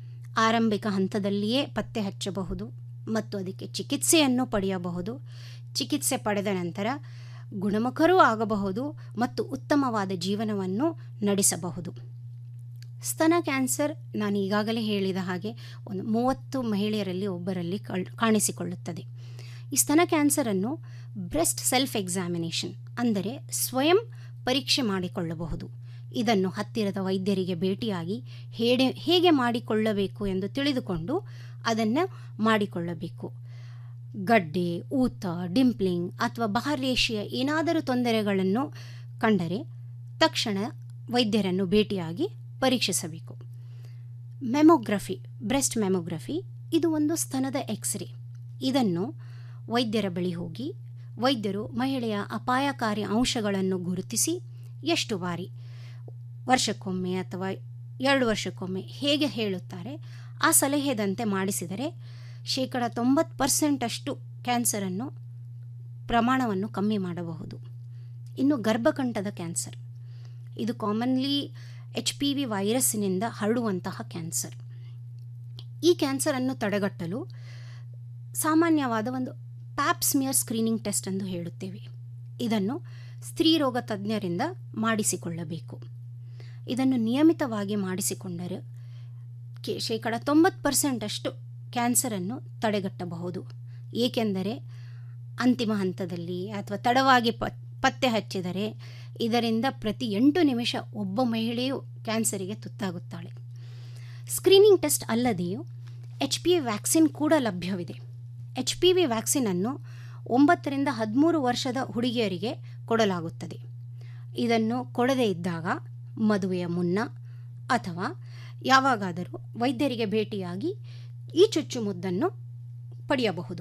ಆರಂಭಿಕ ಹಂತದಲ್ಲಿಯೇ ಪತ್ತೆ ಹಚ್ಚಬಹುದು ಮತ್ತು ಅದಕ್ಕೆ ಚಿಕಿತ್ಸೆಯನ್ನು ಪಡೆಯಬಹುದು ಚಿಕಿತ್ಸೆ ಪಡೆದ ನಂತರ ಗುಣಮುಖರೂ ಆಗಬಹುದು ಮತ್ತು ಉತ್ತಮವಾದ ಜೀವನವನ್ನು ನಡೆಸಬಹುದು ಸ್ತನ ಕ್ಯಾನ್ಸರ್ ನಾನು ಈಗಾಗಲೇ ಹೇಳಿದ ಹಾಗೆ ಒಂದು ಮೂವತ್ತು ಮಹಿಳೆಯರಲ್ಲಿ ಒಬ್ಬರಲ್ಲಿ ಕಳ್- ಕಾಣಿಸಿಕೊಳ್ಳುತ್ತದೆ ಈ ಸ್ತನ ಕ್ಯಾನ್ಸರನ್ನು ಬ್ರೆಸ್ಟ್ ಸೆಲ್ಫ್ ಎಕ್ಸಾಮಿನೇಷನ್ ಅಂದರೆ ಸ್ವಯಂ ಪರೀಕ್ಷೆ ಮಾಡಿಕೊಳ್ಳಬಹುದು ಇದನ್ನು ಹತ್ತಿರದ ವೈದ್ಯರಿಗೆ ಭೇಟಿಯಾಗಿ ಹೇಗೆ ಹೇಗೆ ಮಾಡಿಕೊಳ್ಳಬೇಕು ಎಂದು ತಿಳಿದುಕೊಂಡು ಅದನ್ನು ಮಾಡಿಕೊಳ್ಳಬೇಕು ಗಡ್ಡೆ ಊತ ಡಿಂಪ್ಲಿಂಗ್ ಅಥವಾ ಬಾಹ್ಯರೇಷೆಯ ಏನಾದರೂ ತೊಂದರೆಗಳನ್ನು ಕಂಡರೆ ತಕ್ಷಣ ವೈದ್ಯರನ್ನು ಭೇಟಿಯಾಗಿ ಪರೀಕ್ಷಿಸಬೇಕು ಮೆಮೊಗ್ರಫಿ ಬ್ರೆಸ್ಟ್ ಮೆಮೊಗ್ರಫಿ ಇದು ಒಂದು ಸ್ತನದ ಎಕ್ಸ್ರೇ ಇದನ್ನು ವೈದ್ಯರ ಬಳಿ ಹೋಗಿ ವೈದ್ಯರು ಮಹಿಳೆಯ ಅಪಾಯಕಾರಿ ಅಂಶಗಳನ್ನು ಗುರುತಿಸಿ ಎಷ್ಟು ಬಾರಿ ವರ್ಷಕ್ಕೊಮ್ಮೆ ಅಥವಾ ಎರಡು ವರ್ಷಕ್ಕೊಮ್ಮೆ ಹೇಗೆ ಹೇಳುತ್ತಾರೆ ಆ ಸಲಹೆದಂತೆ ಮಾಡಿಸಿದರೆ ಶೇಕಡ ತೊಂಬತ್ತು ಪರ್ಸೆಂಟಷ್ಟು ಕ್ಯಾನ್ಸರನ್ನು ಪ್ರಮಾಣವನ್ನು ಕಮ್ಮಿ ಮಾಡಬಹುದು ಇನ್ನು ಗರ್ಭಕಂಠದ ಕ್ಯಾನ್ಸರ್ ಇದು ಕಾಮನ್ಲಿ ಎಚ್ ಪಿ ವಿ ವೈರಸ್ಸಿನಿಂದ ಹರಡುವಂತಹ ಕ್ಯಾನ್ಸರ್ ಈ ಕ್ಯಾನ್ಸರನ್ನು ತಡೆಗಟ್ಟಲು ಸಾಮಾನ್ಯವಾದ ಒಂದು ಪ್ಯಾಪ್ಸ್ಮಿಯರ್ ಸ್ಕ್ರೀನಿಂಗ್ ಟೆಸ್ಟ್ ಎಂದು ಹೇಳುತ್ತೇವೆ ಇದನ್ನು ಸ್ತ್ರೀರೋಗ ತಜ್ಞರಿಂದ ಮಾಡಿಸಿಕೊಳ್ಳಬೇಕು ಇದನ್ನು ನಿಯಮಿತವಾಗಿ ಮಾಡಿಸಿಕೊಂಡರೆ ಕೆ ಶೇಕಡ ತೊಂಬತ್ತು ಪರ್ಸೆಂಟಷ್ಟು ಕ್ಯಾನ್ಸರನ್ನು ತಡೆಗಟ್ಟಬಹುದು ಏಕೆಂದರೆ ಅಂತಿಮ ಹಂತದಲ್ಲಿ ಅಥವಾ ತಡವಾಗಿ ಪ ಪತ್ತೆ ಹಚ್ಚಿದರೆ ಇದರಿಂದ ಪ್ರತಿ ಎಂಟು ನಿಮಿಷ ಒಬ್ಬ ಮಹಿಳೆಯು ಕ್ಯಾನ್ಸರಿಗೆ ತುತ್ತಾಗುತ್ತಾಳೆ ಸ್ಕ್ರೀನಿಂಗ್ ಟೆಸ್ಟ್ ಅಲ್ಲದೆಯೂ ಎಚ್ ಪಿ ವಿ ವ್ಯಾಕ್ಸಿನ್ ಕೂಡ ಲಭ್ಯವಿದೆ ಎಚ್ ಪಿ ವಿ ವ್ಯಾಕ್ಸಿನನ್ನು ಒಂಬತ್ತರಿಂದ ಹದಿಮೂರು ವರ್ಷದ ಹುಡುಗಿಯರಿಗೆ ಕೊಡಲಾಗುತ್ತದೆ ಇದನ್ನು ಕೊಡದೇ ಇದ್ದಾಗ ಮದುವೆಯ ಮುನ್ನ ಅಥವಾ ಯಾವಾಗಾದರೂ ವೈದ್ಯರಿಗೆ ಭೇಟಿಯಾಗಿ ಈ ಚುಚ್ಚುಮದ್ದನ್ನು ಪಡೆಯಬಹುದು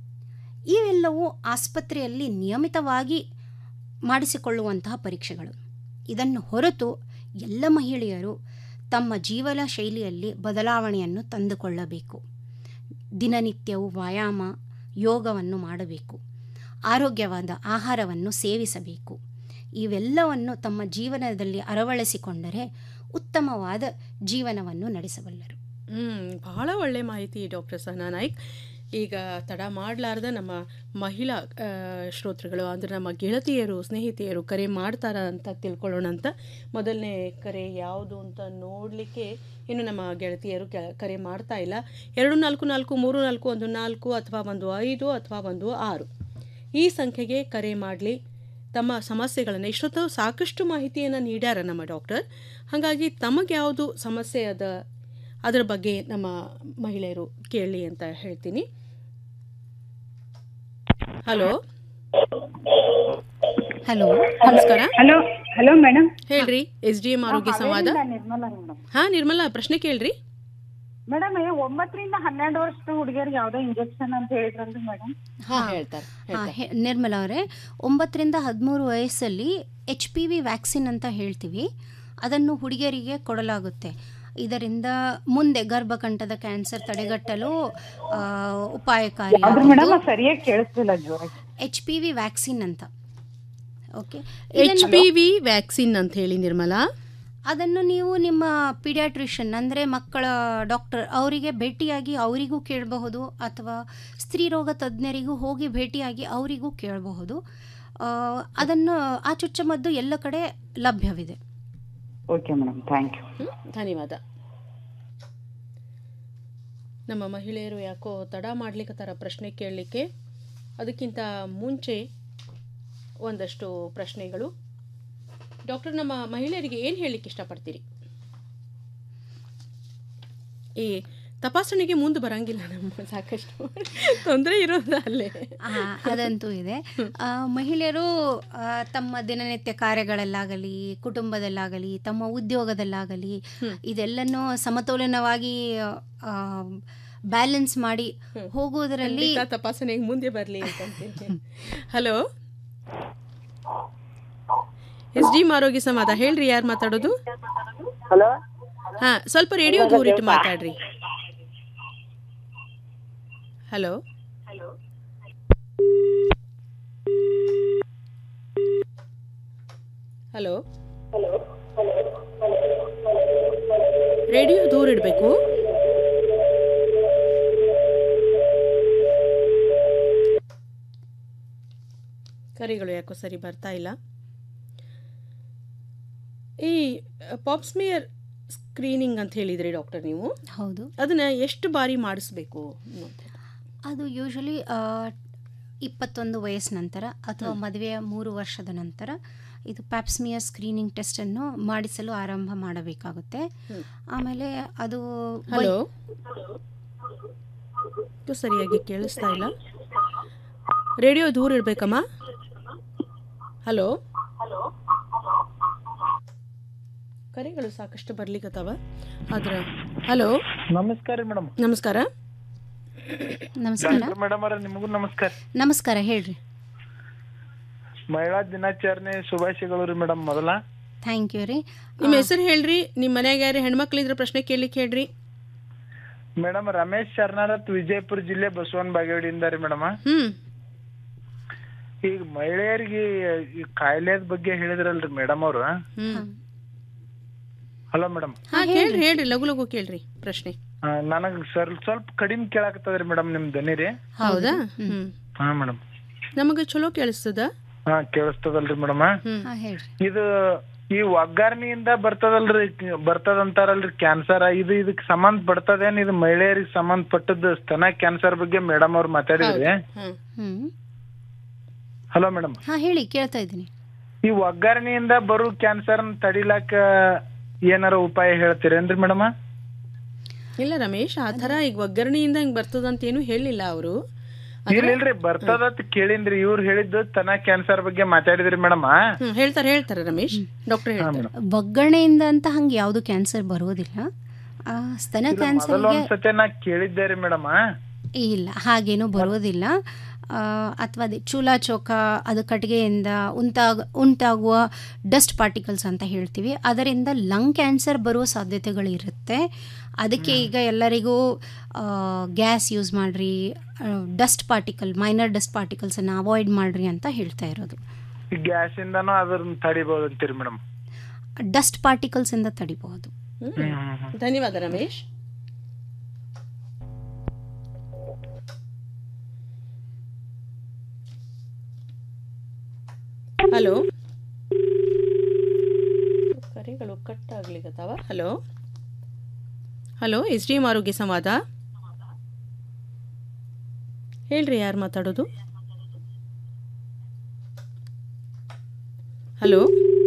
ಇವೆಲ್ಲವೂ ಆಸ್ಪತ್ರೆಯಲ್ಲಿ ನಿಯಮಿತವಾಗಿ ಮಾಡಿಸಿಕೊಳ್ಳುವಂತಹ ಪರೀಕ್ಷೆಗಳು ಇದನ್ನು ಹೊರತು ಎಲ್ಲ ಮಹಿಳೆಯರು ತಮ್ಮ ಜೀವನ ಶೈಲಿಯಲ್ಲಿ ಬದಲಾವಣೆಯನ್ನು ತಂದುಕೊಳ್ಳಬೇಕು ದಿನನಿತ್ಯವೂ ವ್ಯಾಯಾಮ ಯೋಗವನ್ನು ಮಾಡಬೇಕು ಆರೋಗ್ಯವಾದ ಆಹಾರವನ್ನು ಸೇವಿಸಬೇಕು ಇವೆಲ್ಲವನ್ನು ತಮ್ಮ ಜೀವನದಲ್ಲಿ ಅಳವಡಿಸಿಕೊಂಡರೆ ಉತ್ತಮವಾದ ಜೀವನವನ್ನು ನಡೆಸಬಲ್ಲರು ಹ್ಮ್ ಬಹಳ ಒಳ್ಳೆ ಮಾಹಿತಿ ಡಾಕ್ಟರ್ ಸಹನಾ ನಾಯ್ಕ್ ಈಗ ತಡ ಮಾಡಲಾರ್ದ ನಮ್ಮ ಮಹಿಳಾ ಆ, ಶ್ರೋತೃಗಳು ಅಂದರೆ ನಮ್ಮ ಗೆಳತಿಯರು ಸ್ನೇಹಿತೆಯರು ಕರೆ ಮಾಡ್ತಾರ ಅಂತ ತಿಳ್ಕೊಳ್ಳೋಣ ಅಂತ ಮೊದಲನೇ ಕರೆ ಯಾವುದು ಅಂತ ನೋಡಲಿಕ್ಕೆ ಇನ್ನು ನಮ್ಮ ಗೆಳತಿಯರು ಕೆ- ಕರೆ ಮಾಡ್ತಾ ಇಲ್ಲ ಎರಡು ನಾಲ್ಕು ನಾಲ್ಕು ಮೂರು ನಾಲ್ಕು ಒಂದು ನಾಲ್ಕು ಅಥವಾ ಒಂದು ಐದು ಅಥವಾ ಒಂದು ಆರು ಈ ಸಂಖ್ಯೆಗೆ ಕರೆ ಮಾಡಲಿ ತಮ್ಮ ಸಮಸ್ಯೆಗಳನ್ನು ಇಷ್ಟೊತ್ತು ಸಾಕಷ್ಟು ಮಾಹಿತಿಯನ್ನು ನೀಡ್ಯಾರ ನಮ್ಮ ಡಾಕ್ಟರ್ ಹಾಗಾಗಿ ತಮಗೆ ಯಾವುದು ಸಮಸ್ಯೆ ಅದ ಅದರ ಬಗ್ಗೆ ನಮ್ಮ ಮಹಿಳೆಯರು ಕೇಳಲಿ ಅಂತ ಹೇಳ್ತೀನಿ ಹಲೋ ಹಲೋ ನಮಸ್ಕಾರ ಹಲೋ ಹಲೋ ಮೇಡಮ್ ಹೇಳ್ರಿ ಎಸ್ ಡಿ ಎಂ ಆರೋಗ್ಯ ಸಂವಾದ ನಿರ್ಮಲಾ ಮೇಡಮ್ ಹಾ ನಿರ್ಮಲಾ ಪ್ರಶ್ನೆ ಕೇಳ್ರಿ ಮೇಡಮ್ ಒಂಬತ್ತರಿಂದ ಹನ್ನೆರಡು ವರ್ಷದ ಹುಡುಗಿಯರಿಗೆ ಯಾವ್ದೋ ಇಂಜೆಕ್ಷನ್ ಅಂತ ಹೇಳಿದ್ರಲ್ರಿ ಮೇಡಮ್ ಹಾ ಹೇಳ್ತಾರೆ ಹಾ, ಹೆ- ನಿರ್ಮಲಾ ಅವರೇ ಒಂಬತ್ತರಿಂದ ಹದಿಮೂರು ವಯಸ್ಸಲ್ಲಿ ಎಚ್ ಪಿ ವಿ ವ್ಯಾಕ್ಸಿನ್ ಅಂತ ಹೇಳ್ತೀವಿ ಅದನ್ನು ಹುಡುಗಿಯರಿಗೆ ಕೊಡಲಾಗುತ್ತೆ ಇದರಿಂದ ಮುಂದೆ ಗರ್ಭಕಂಠದ ಕ್ಯಾನ್ಸರ್ ತಡೆಗಟ್ಟಲು ಆ, ಉಪಾಯಕಾರಿ ಆದ್ರೆ ಮೇಡಮ್ ಸರಿಯಾಗಿ ಕೇಳಿಸ್ತಿಲ್ಲ ಜೋರಾಗಿ ಎಚ್ ಪಿ ವಿ ವ್ಯಾಕ್ಸಿನ್ ಅಂತ okay H P V vaccine ಅಂತ ಹೇಳಿ ನಿರ್ಮಲಾ ಅದನ್ನು ನೀವು ನಿಮ್ಮ ಪಿಡಿಯಾಟ್ರಿಷನ್ ಅಂದರೆ ಮಕ್ಕಳ ಡಾಕ್ಟರ್ ಅವರಿಗೆ ಭೇಟಿಯಾಗಿ ಅವರಿಗೂ ಕೇಳಬಹುದು ಅಥವಾ ಸ್ತ್ರೀರೋಗ ತಜ್ಞರಿಗೂ ಹೋಗಿ ಭೇಟಿಯಾಗಿ ಅವರಿಗೂ ಕೇಳಬಹುದು ಆ, ಅದನ್ನು ಆ ಚುಚ್ಚಮದ್ದು ಎಲ್ಲ ಕಡೆ ಲಭ್ಯವಿದೆ ಓಕೆ ಮೇಡಮ್ ಥ್ಯಾಂಕ್ ಯು ಧನ್ಯವಾದ ನಮ್ಮ ಮಹಿಳೆಯರು ಯಾಕೋ ತಡ ಮಾಡ್ಲಿಕ್ಕತ್ತಾರ ಪ್ರಶ್ನೆ ಕೇಳಲಿಕ್ಕೆ ಅದಕ್ಕಿಂತ ಮುಂಚೆ ಒಂದಷ್ಟು ಪ್ರಶ್ನೆಗಳು ಡಾಕ್ಟರ್ ನಮ್ಮ ಮಹಿಳೆಯರಿಗೆ ಏನು ಹೇಳಲಿಕ್ಕೆ ಇಷ್ಟಪಡ್ತೀರಿ ಈ ತಪಾಸಣೆಗೆ ಮುಂದೆ ಬರಂಗಿಲ್ಲ ನಮ್ಮ ಸಾಕಷ್ಟು ತೊಂದರೆ ಇರೋದು ಅಲ್ಲೇ ಆ, ಅದಂತೂ ಇದೆ ಆ, ಮಹಿಳೆಯರು ಆ, ತಮ್ಮ ದಿನನಿತ್ಯ ಕಾರ್ಯಗಳಲ್ಲಾಗಲಿ ಕುಟುಂಬದಲ್ಲಾಗಲಿ ತಮ್ಮ ಉದ್ಯೋಗದಲ್ಲಾಗಲಿ ಇದೆಲ್ಲನೂ ಸಮತೋಲನವಾಗಿ ಬ್ಯಾಲೆನ್ಸ್ ಮಾಡಿ ಹೋಗುವುದರಲ್ಲಿ ಖಂಡಿತ ತಪಾಸಣೆಗೆ ಮುಂದೆ ಬರಲಿ ಅಂತಂತೀನಿ ಹಲೋ ಎಸ್ ಡಿ ಆರೋಗ್ಯ ಸಂವಾದ ಹೇಳ್ರಿ ಯಾರು ಮಾತಾಡೋದು ಹಲೋ ಹಾ ಸ್ವಲ್ಪ ರೇಡಿಯೋ ದೂರಿಟ್ಟು ಮಾತಾಡ್ರಿ ಹಲೋ ಹಲೋ ರೇಡಿಯೋ ದೂರ ಇಡಬೇಕು ಕರೆ ಕರೆಗಳು ಯಾಕೋ ಸರಿ ಬರ್ತಾ ಇಲ್ಲ ಈ ಪಾಪ್ಸ್ಮಿಯರ್ ಸ್ಕ್ರೀನಿಂಗ್ ಅಂತ ಹೇಳಿದ್ರಿ ಡಾಕ್ಟರ್ ನೀವು ಹೌದು ಅದನ್ನ ಎಷ್ಟು ಬಾರಿ ಮಾಡಿಸ್ಬೇಕು ಅದು ಯೂಶಲಿ ಇಪ್ಪತ್ತೊಂದು ವಯಸ್ಸಿನ ನಂತರ ಅಥವಾ ಹ್ಮ್. ಮದುವೆಯ ಮೂರು ವರ್ಷದ ನಂತರ ಇದು ಪ್ಯಾಪ್ಸ್ಮಿಯರ್ ಸ್ಕ್ರೀನಿಂಗ್ ಟೆಸ್ಟನ್ನು ಮಾಡಿಸಲು ಆರಂಭ ಮಾಡಬೇಕಾಗುತ್ತೆ ಆಮೇಲೆ ಅದು ವೈ- ಹಲೋ ಇದು ಸರಿಯಾಗಿ ಕೇಳಿಸ್ತಾ ಇಲ್ಲ ರೇಡಿಯೋ ದೂರ ಇಡ್ಬೇಕಮ್ಮ ಹಲೋ ಕರೆಗಳು ಸಾಕಷ್ಟು ಬರ್ಲಿಕ್ಕತ್ತಾವ ಆದ್ರೆ ಹಲೋ ನಮಸ್ಕಾರ ಮೇಡಮ್ ನಮಸ್ಕಾರ ನಮಸ್ಕಾರ ಮೇಡಮ್ ಅವ್ರ ನಿಮಗೂ ನಮಸ್ಕಾರ ನಮಸ್ಕಾರ ಹೇಳ್ರಿ ಮಹಿಳಾ ದಿನಾಚರಣೆ ಶುಭಾಶಯಗಳು ರೀ ಮೇಡಮ್ ಮೊದಲ ಥ್ಯಾಂಕ್ ಯು ರೀ ನಿಮ್ಮ ಹೆಸರು ಹೇಳ್ರಿ ನಿಮ್ಮ ಮನ್ಯಾಗ ಯಾರು ಹೆಣ್ಮಕ್ಳಿದ್ರ ಪ್ರಶ್ನೆ ಕೇಳಲಿಕ್ಕೆ ಹೇಳ್ರಿ ಮೇಡಮ್ ರಮೇಶ್ ಶರಣರತ್ ವಿಜಯಪುರ ಜಿಲ್ಲೆ ಬಸವನ ಬಾಗೇವಾಡಿಯಿಂದ ರೀ ಮೇಡಮ್ ಹ್ಮ್ ಈಗ ಮಹಿಳೆಯರಿಗೆ ಈ ಕಾಯಿಲೆದ ಬಗ್ಗೆ ಹೇಳಿದ್ರಲ್ರಿ ಮೇಡಮ್ ಅವ್ರು ಹ್ಮ್ ಹಲೋ ಮೇಡಮ್ ಹಾ ಕೇಳ್ರಿ ಹೇಳ್ರಿ ಲಘು ಲಘು ಕೇಳ್ರಿ ಪ್ರಶ್ನೆ ನನಗ್ ಸರ್ ಸ್ವಲ್ಪ ಕಡಿಮೆ ಕೇಳಾಕತ್ತದ್ರಿ ಮೇಡಮ್ ನಿಮ್ ದನಿ ರೀ ಹೌದಾ ಹ್ಮ್ ಹಾ ಮೇಡಮ್ ನಮಗೆ ಚಲೋ ಕೇಳಿಸ್ತದ ಹಾ ಕೇಳಿಸ್ತದಲ್ರಿ ಮೇಡಮ್ ಹೇಳ್ರಿ ಇದು ಈ ಒಗ್ಗರಣೆಯಿಂದ ಬರ್ತದಲ್ರಿ ಬರ್ತದಂತಾರಲ್ರಿ ಕ್ಯಾನ್ಸರ್ ಇದು ಇದಕ್ ಸಂಬಂಧ ಪಡ್ತದೇನ್ ಇದು ಮಹಿಳೆಯರಿಗೆ ಸಂಬಂಧಪಟ್ಟದ್ದು ಸ್ತನ ಕ್ಯಾನ್ಸರ್ ಬಗ್ಗೆ ಮೇಡಮ್ ಅವ್ರು ಮಾತಾಡಿದ್ರಿ ಹ್ಮ್ ಹಲೋ ಮೇಡಮ್ ಹಾ ಹೇಳಿ ಕೇಳ್ತಾ ಇದ್ದೀನಿ ಈ ಒಗ್ಗರಣೆಯಿಂದ ಬರೋ ಕ್ಯಾನ್ಸರ್ ತಡಿಲಾಕ ಏನಾರ ಉಪಾಯ ಹೇಳ್ತೀರೇನ್ರಿ ಮೇಡಮ್ ಇಲ್ಲ ರಮೇಶ್ ಆ ಥರ ಈಗ ಒಗ್ಗರಣೆಯಿಂದ ಹಿಂಗ್ ಬರ್ತದಂತ ಏನು ಹೇಳಿಲ್ಲ ಅವರು ಇಲ್ಲ ಇಲ್ರಿ ಬರ್ತದತ್ ಕೇಳಿನ್ರಿ ಇವ್ರು ಹೇಳಿದ್ದು ಸ್ತನ ಕ್ಯಾನ್ಸರ್ ಬಗ್ಗೆ ಮಾತಾಡಿದ್ರಿ ಮೇಡಮ್ ಹೇಳ್ತಾರೆ ಹೇಳ್ತಾರೆ ರಮೇಶ್ ಡಾಕ್ಟರ್ ಹೇಳ್ತಾರೆ ಒಗ್ಗರಣೆಯಿಂದ ಅಂತ ಹಂಗೆ ಯಾವುದು ಕ್ಯಾನ್ಸರ್ ಬರೋದಿಲ್ಲ ಆ, ಸ್ತನ ಮೊದಲ ಕ್ಯಾನ್ಸರ್ಗೆ ಒಂದ್ಸತಿ ನಾ ಕೇಳಿದ್ದೆ ರೀ ಮೇಡಮ್ ಇಲ್ಲ ಹಾಗೇನೂ ಬರೋದಿಲ್ಲ ಅಥವಾ ಅದೇ ಚೂಲ ಚೋಕ ಅದು ಕಟ್ಟಿಗೆಯಿಂದ ಉಂಟಾಗ ಉಂಟಾಗುವ ಡಸ್ಟ್ ಪಾರ್ಟಿಕಲ್ಸ್ ಅಂತ ಹೇಳ್ತೀವಿ ಅದರಿಂದ ಲಂಗ್ ಕ್ಯಾನ್ಸರ್ ಬರುವ ಸಾಧ್ಯತೆಗಳಿರುತ್ತೆ ಅದಕ್ಕೆ ಈಗ ಎಲ್ಲರಿಗೂ ಗ್ಯಾಸ್ ಯೂಸ್ ಮಾಡಿರಿ ಡಸ್ಟ್ ಪಾರ್ಟಿಕಲ್ ಮೈನರ್ ಡಸ್ಟ್ ಪಾರ್ಟಿಕಲ್ಸನ್ನು ಅವಾಯ್ಡ್ ಮಾಡಿರಿ ಅಂತ ಹೇಳ್ತಾ ಇರೋದು ಈ ಗ್ಯಾಸ್ ಇಂದಾನು ಅದನ್ನ ತಡಿಬಹುದು ಅಂತೀರಿ ಮೇಡಮ್ ಡಸ್ಟ್ ಪಾರ್ಟಿಕಲ್ಸಿಂದ ತಡಿಬಹುದು ಧನ್ಯವಾದ ರಮೇಶ್ ಹಲೋ ಕರೆಗಳು ಕಟ್ ಆಗ್ಲಿಕತ್ತಾವ hello hello S D M ಆರೋಗ್ಯ ಸಂವಾದ ಹೇಳ್ರಿ ಯಾರು ಮಾತಾಡೋದು ಹಲೋ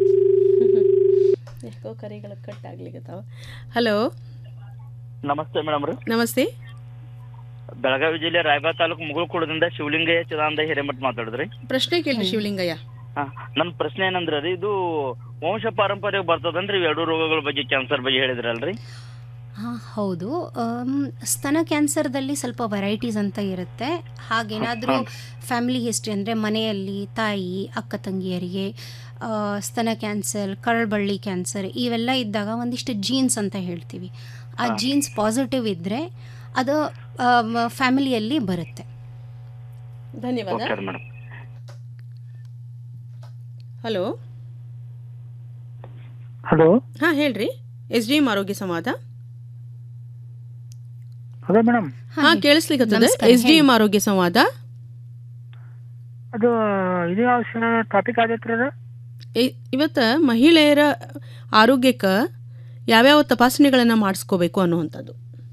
ಯಾಕೋ ಕರೆಗಳು ಕಟ್ ಆಗ್ಲಿಕತ್ತಾವ ಹಲೋ ನಮಸ್ತೆ ಮೇಡಮ್ ರೀ ನಮಸ್ತೆ ಬೆಳಗಾವಿ ಜಿಲ್ಲೆ ರಾಯಬಾಗ ತಾಲೂಕು ಮುಗುಳ್ಕುಳದಿಂದ ಶಿವಲಿಂಗಯ್ಯ ಚಿದಾನಂದ ಹಿರೇಮಠ್ ಮಾತಾಡಿದ್ರಿ ಪ್ರಶ್ನೆ ಕೇಳ್ರಿ ಶಿವಲಿಂಗಯ್ಯ ಹಾ ನನ್ನ ಪ್ರಶ್ನೆ ಏನಂದ್ರೆ ರೀ ಇದು ವಂಶ ಪಾರಂಪರ್ಯ ಬರ್ತದನ್ರಿ ಇವ್ ಎರಡು ರೋಗಗಳ ಬಗ್ಗೆ ಕ್ಯಾನ್ಸರ್ ಬಗ್ಗೆ ಹೇಳಿದ್ರಲ್ರಿ ಹಾಂ ಹೌದು ಆಮ್, ಸ್ತನ ಕ್ಯಾನ್ಸರ್ದಲ್ಲಿ ಸ್ವಲ್ಪ ವೆರೈಟೀಸ್ ಅಂತ ಇರುತ್ತೆ ಹಾಗೇನಾದರೂ ಫ್ಯಾಮಿಲಿ ಹಿಸ್ಟ್ರಿ ಅಂದರೆ ಮನೆಯಲ್ಲಿ ತಾಯಿ ಅಕ್ಕ ತಂಗಿಯರಿಗೆ ಆ, ಸ್ತನ ಕ್ಯಾನ್ಸರ್ ಕರಳ್ಬಳ್ಳಿ ಕ್ಯಾನ್ಸರ್ ಇವೆಲ್ಲ ಇದ್ದಾಗ ಒಂದಿಷ್ಟು ಜೀನ್ಸ್ ಅಂತ ಹೇಳ್ತೀವಿ ಆ ಜೀನ್ಸ್ ಪಾಸಿಟಿವ್ ಇದ್ದರೆ ಅದು ಫ್ಯಾಮಿಲಿಯಲ್ಲಿ ಬರುತ್ತೆ ಧನ್ಯವಾದ ಓಕೆ ಮೇಡಮ್ ಹಲೋ ಹಲೋ ಹಾ ಹೇಳ್ರಿ ಎಸ್ ಡಿ ಎಂ ಆರೋಗ್ಯ ಸಂವಾದ ಹಲೋ ಮೇಡಮ್ ಹಾ ಕೇಳಿಸ್ಲಿಕ್ಕತ್ತದ ನಮಸ್ಕಾರ, ಎಸ್ ಡಿ ಎಂ ಆರೋಗ್ಯ ಸಂವಾದ ಅದು ಇದು ಯಾವ ಟಾಪಿಕ್ ಆಗೈತ್ರಿ ಅದು ಇ- ಇವತ್ತ ಮಹಿಳೆಯರ ಆರೋಗ್ಯಕ್ಕೆ ಯಾವ್ಯಾವ ತಪಾಸಣೆಗಳನ್ನ ಮಾಡಿಸ್ಕೋಬೇಕು ಅನ್ನುವಂಥದ್ದು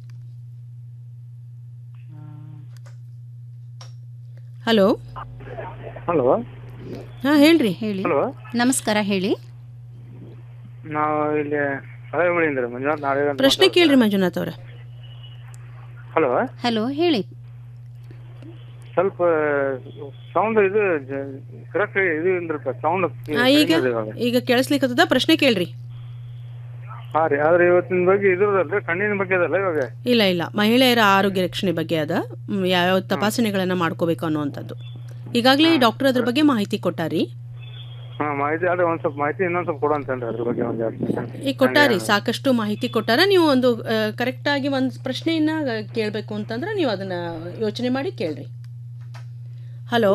ಹಲೋ ಹಲೋ ಹಾ ಹೇಳ್ರಿ ಹೇಳಿ ಹಲೋ ನಮಸ್ಕಾರ ಹೇಳಿ ನಾವು ಇಲ್ಲಿ ಹಳೆಗಳಿಂದ ಮಂಜುನಾಥ್ ನಾಳೆ ಪ್ರಶ್ನೆ ಕೇಳ್ರಿ ಮಂಜುನಾಥ್ ಅವ್ರ ಹಲೋ ಹಲೋ ಹೇಳಿ ಸ್ವಲ್ಪ ಸೌಂಡ್ ಇದು ಕರೆಕ್ಟ್ ಇದು ಇಲ್ರಿಪ್ಪ ಸೌಂಡ್ ಆ, ಈಗ ಈಗ ಕೇಳಿಸ್ಲಿಕ್ಕತ್ತದ ಪ್ರಶ್ನೆ ಕೇಳ್ರಿ ಹಾ ರೀ ಆದ್ರೆ ಇವತ್ತಿನ ಬಗ್ಗೆ ಇದ್ರದಲ್ರಿ ಕಣ್ಣಿನ ಬಗ್ಗೆ ಅದಲ್ಲ ಇವಾಗ ಇಲ್ಲ ಇಲ್ಲ ಮಹಿಳೆಯರ ಆರೋಗ್ಯ ರಕ್ಷಣೆ ಬಗ್ಗೆ ಅದ ಮ್, ಯಾವ್ಯಾವ ತಪಾಸಣೆಗಳನ್ನ ಮಾಡ್ಕೋಬೇಕು ಅನ್ನುವಂಥದ್ದು ಈಗಾಗಲೇ ಡಾಕ್ಟರ್ ಅದ್ರ ಬಗ್ಗೆ ಮಾಹಿತಿ ಕೊಟ್ಟಾರಿ ಹಾ ಮಾಹಿತಿ ಅದೇ ಒಂದ್ ಸ್ವಲ್ಪ ಮಾಹಿತಿ ಇನ್ನೊಂದ್ ಸ್ವಲ್ಪ ಕೊಡಂತೇನ್ರಿ ಅದ್ರ ಬಗ್ಗೆ ಒಂದ್ ಜಾಸ್ತಿ ಈಗ ಕೊಟ್ಟಾರಿ ಸಾಕಷ್ಟು ಮಾಹಿತಿ ಕೊಟ್ಟಾರ ನೀವು ಒಂದು ಕರೆಕ್ಟ್ ಆಗಿ ಒಂದು ಪ್ರಶ್ನೆಯನ್ನ ಕೇಳಬೇಕು ಅಂತಂದ್ರೆ ನೀವು ಅದನ್ನ ಯೋಚನೆ ಮಾಡಿ ಕೇಳ್ರಿ ಹಲೋ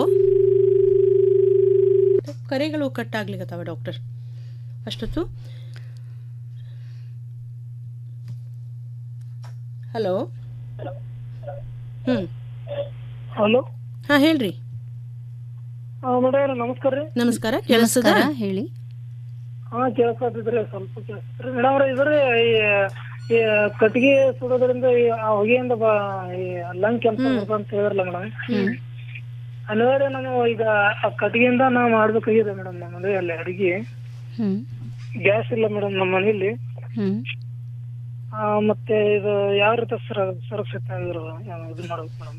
ಕರೆಗಳು ಕಟ್ ಆಗ್ಲಿಕತ್ತಾವ ಡಾಕ್ಟರ್ ಅಷ್ಟೊತ್ತು ಹಲೋ ಹ್ಮ್ ಹಲೋ ಹಾ ಹೇಳ್ರಿ ಮೇಡಮ್ ನಮಸ್ಕಾರ ರೀ ನಮಸ್ಕಾರ ಕೇಳಿಸ್ತದ ನಮಸ್ಕಾರ ಹೇಳಿ ಹಾ ಕೇಳ್ಕೊತಿದ್ರಿ ಸ್ವಲ್ಪ ಕೇಳಿಸ್ತ್ರಿ ಮೇಡಮ್ ಅವ್ರ ಇದ್ರಿ ಈ ಈ ಕಟ್ಟಿಗೆ ಸುಡೋದ್ರಿಂದ ಈ ಆ ಹೊಗೆಯಿಂದ ಬ ಈ ಲಂಗ್ ಕ್ಯಾನ್ಸರ್ ಬರ್ತದೆ ಅಂತ ಹೇಳಿದ್ರಲ್ಲ ಮೇಡಮ್ ಅನಿವಾರ್ಯ ನಾನು ಈಗ ಆ ಕಟ್ಟಿಗೆಯಿಂದ ನಾವು ಮಾಡ್ಬೇಕಾಗಿದೆ ಮೇಡಮ್ ನಮ್ಮ ಮನೆಯಲ್ಲಿ ಅಡಿಗೆ ಹ್ಮ್ ಗ್ಯಾಸ್ ಇಲ್ಲ ಮೇಡಮ್ ನಮ್ಮ ಮನೆಯಲ್ಲಿ ಹ್ಮ್ ಆ, ಮತ್ತೆ ಇದು ಯಾವ ರೀತಿ ಸುರ ಸುರಕ್ಷಿತ ಆಗಿರೋ ಇದು ಮಾಡ್ಬೇಕು ಮೇಡಮ್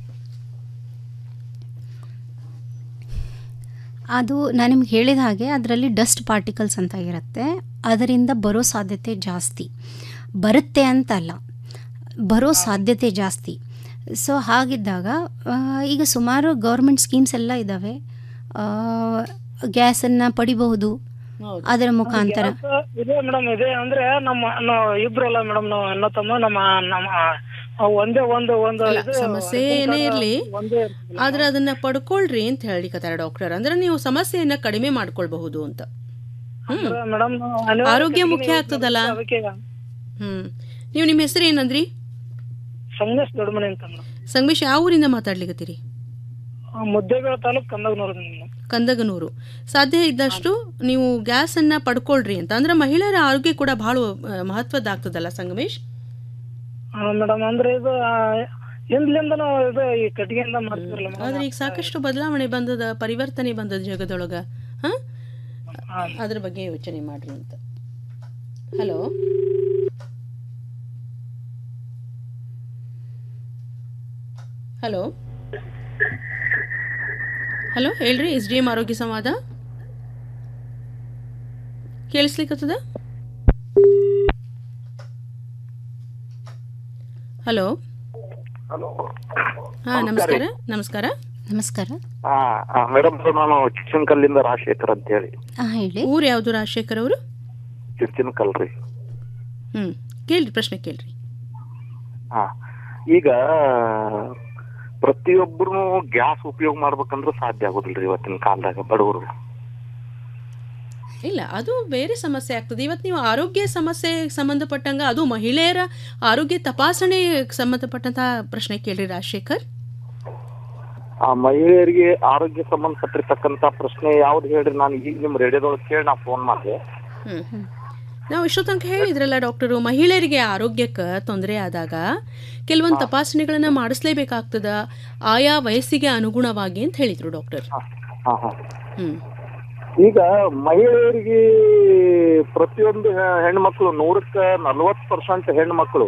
ಅದು ನಾನು ನಿಮ್ಗೆ ಹೇಳಿದ ಹಾಗೆ ಅದರಲ್ಲಿ ಡಸ್ಟ್ ಪಾರ್ಟಿಕಲ್ಸ್ ಅಂತ ಇರುತ್ತೆ ಅದರಿಂದ ಬರೋ ಸಾಧ್ಯತೆ ಜಾಸ್ತಿ ಬರುತ್ತೆ ಅಂತಲ್ಲ ಬರೋ ಸಾಧ್ಯತೆ ಜಾಸ್ತಿ ಸೊ ಹಾಗಿದ್ದಾಗ ಆ, ಈಗ ಸುಮಾರು ಗೌರ್ಮೆಂಟ್ ಸ್ಕೀಮ್ಸ್ ಎಲ್ಲ ಇದ್ದಾವೆ ಗ್ಯಾಸನ್ನು ಪಡಿಬಹುದು ಅದರ ಮುಖಾಂತರ ಗ್ಯಾಸ್ ಇದೆ ಮೇಡಮ್ ಇದೆ ಅಂದ್ರೆ ನಮ್ಮ ನಾವು ಇಬ್ರಲ್ಲ ಮೇಡಮ್ ನಾವು ಅಣ್ಣ ತಮ್ಮ ನಮ್ಮ ನಮ್ಮ ಆ, ಒಂದೇ ಒಂದು ಒಂದು ಅಲ್ಲ, ಇದು ಸಮಸ್ಯೆ ರೇಷನ್ ಏನೇ ಕಾರ್ಡ್ ಇರ್ಲಿ ಒಂದೇ ಆದ್ರೆ ಅದನ್ನ ಪಡ್ಕೊಳ್ರಿ ಅಂತ ಹೇಳಿಕತ್ತಾರ ಡಾಕ್ಟರ್ ಅಂದ್ರೆ ನೀವು ಸಮಸ್ಯೆಯನ್ನ ಕಡಿಮೆ ಮಾಡ್ಕೊಳ್ಬಹುದು ಅಂತ ಹ್ಮ್ ಮೇಡಮ್ ಆರೋಗ್ಯ ಮುಖ್ಯ ಆಗ್ತದಲ್ಲ ಅದಕ್ಕೆ ಹ್ಮ್ ನೀವು ನಿಮ್ಮ ಹೆಸರು ಏನಂದ್ರಿ ಸಂಗಮೇಶ್ ದೊಡ್ಡಮನೆ ಅಂತ ಮೇಡಮ್ ಸಂಗಮೇಶ್ ಯಾವ ಊರಿಂದ ಮಾತಾಡ್ಲಿಕತ್ತೀರಿ ಮುದ್ದೇಬೇಳ ತಾಲೂಕ್ ಕಂದಗನೂರು ಮೇಡಮ್ ಕಂದಗನೂರು ಸಾಧ್ಯ ಇದ್ದಷ್ಟು ನೀವು ಗ್ಯಾಸ್ ಅನ್ನ ಪಡ್ಕೊಳ್ರಿ ಅಂತ ಅಂದ್ರೆ ಮಹಿಳೆಯರ ಆರೋಗ್ಯ ಕೂಡ ಬಹಳ ಆ, ಮಹತ್ವದ್ದಾಗ್ತದಲ್ಲ ಸಂಗಮೇಶ್ ಮೇಡಮ್ ಅಂದ್ರೆ ಇದು ಆ, ಹಿಂದ್ಲಿಂದ ನಾವು ಇದು ಈ ಕಟ್ಟಿಗೆಯಿಂದ ಮಾಡ್ತಿರಲ್ಲ ಮೇಡಮ್ ಆದ್ರೆ ಈಗ ಸಾಕಷ್ಟು ಬದಲಾವಣೆ ಬಂದದ ಪರಿವರ್ತನೆ ಬಂದದ ಜಗದೊಳಗ ಹ ಅದ್ರ ಬಗ್ಗೆ ಯೋಚನೆ ಮಾಡ್ರಿ ಅಂತ ಹಲೋ ಹಲೋ ಹಲೋ ಹೇಳ್ರಿ ಎಸ್ ಡಿ ಎಂ ಆರೋಗ್ಯ ಸಂವಾದ ಕೇಳಿಸ್ಲಿಕ್ಕತ್ತದ ಹಲೋ ಹಲೋ ಹಾ ನಮಸ್ಕಾರ ನಮಸ್ಕಾರ ನಮಸ್ಕಾರ ಮೇಡಮ್ ನಾನು ಚಿಚ್ಚನಕಲ್ಲಿಂದ ರಾಜಶೇಖರ್ ಅಂತ ಹೇಳಿ ಹಾಂ ಹೇಳಿ ಊರು ಯಾವುದು ರಾಜಶೇಖರ್ ಅವರು ಚಿಚ್ಚನಕಲ್ ರೀ ಹ್ಮ್ ಕೇಳ್ರಿ ಪ್ರಶ್ನೆ ಕೇಳ್ರಿ ಹಾ ಈಗ ಪ್ರತಿಯೊಬ್ಬರು ಗ್ಯಾಸ್ ಉಪಯೋಗ ಮಾಡ್ಬೇಕಂದ್ರೆ ಸಾಧ್ಯ ಆಗೋದಿಲ್ರಿ ಇವತ್ತಿನ ಕಾಲದಾಗ ಬಡವರು ಇಲ್ಲ ಅದು ಬೇರೆ ಸಮಸ್ಯೆ ಆಗ್ತದೆ ಇವತ್ತು ನೀವು ಆರೋಗ್ಯ ಸಮಸ್ಯೆ ಸಂಬಂಧಪಟ್ಟಂಗ ಅದು ಮಹಿಳೆಯರ ಆರೋಗ್ಯ ತಪಾಸಣೆ ಸಂಬಂಧಪಟ್ಟಂತ ಪ್ರಶ್ನೆ ಕೇಳ್ರಿ ರಾಜಶೇಖರ್ ಆ ಮಹಿಳೆಯರಿಗೆ ಆರೋಗ್ಯ ಸಂಬಂಧಪಟ್ಟಿರ್ತಕ್ಕಂತ ಪ್ರಶ್ನೆ ಯಾವ್ದು ಹೇಳ್ರಿ ನಾನು ಈಗ ನಿಮ್ ರೇಡಿಯೋದೊಳಗೆ ಕೇಳಿ ನಾ ಫೋನ್ ಮಾಡಿದೆ ಹ್ಮ್ ನಾವು ಇಷ್ಟೋ ತನಕ ಹೇಳಿದ್ರಲ್ಲ ಡಾಕ್ಟರು ಮಹಿಳೆಯರಿಗೆ ಆರೋಗ್ಯಕ್ಕೆ ತೊಂದರೆ ಆದಾಗ ಕೆಲವೊಂದು ತಪಾಸಣೆಗಳನ್ನ ಮಾಡಿಸ್ಲೇಬೇಕಾಗ್ತದ ಆಯಾ ವಯಸ್ಸಿಗೆ ಅನುಗುಣವಾಗಿ ಅಂತ ಹೇಳಿದ್ರು ಡಾಕ್ಟರ್ ಹಾ ಹಾ ಹ್ಮ್ ಈಗ ಮಹಿಳೆಯರಿಗೆ ಪ್ರತಿಯೊಂದು ಹೆ- ಹೆಣ್ಮಕ್ಳು ನೂರಕ್ಕ ನಲ್ವತ್ ಪರ್ಸೆಂಟ್ ಹೆಣ್ಮಕ್ಳು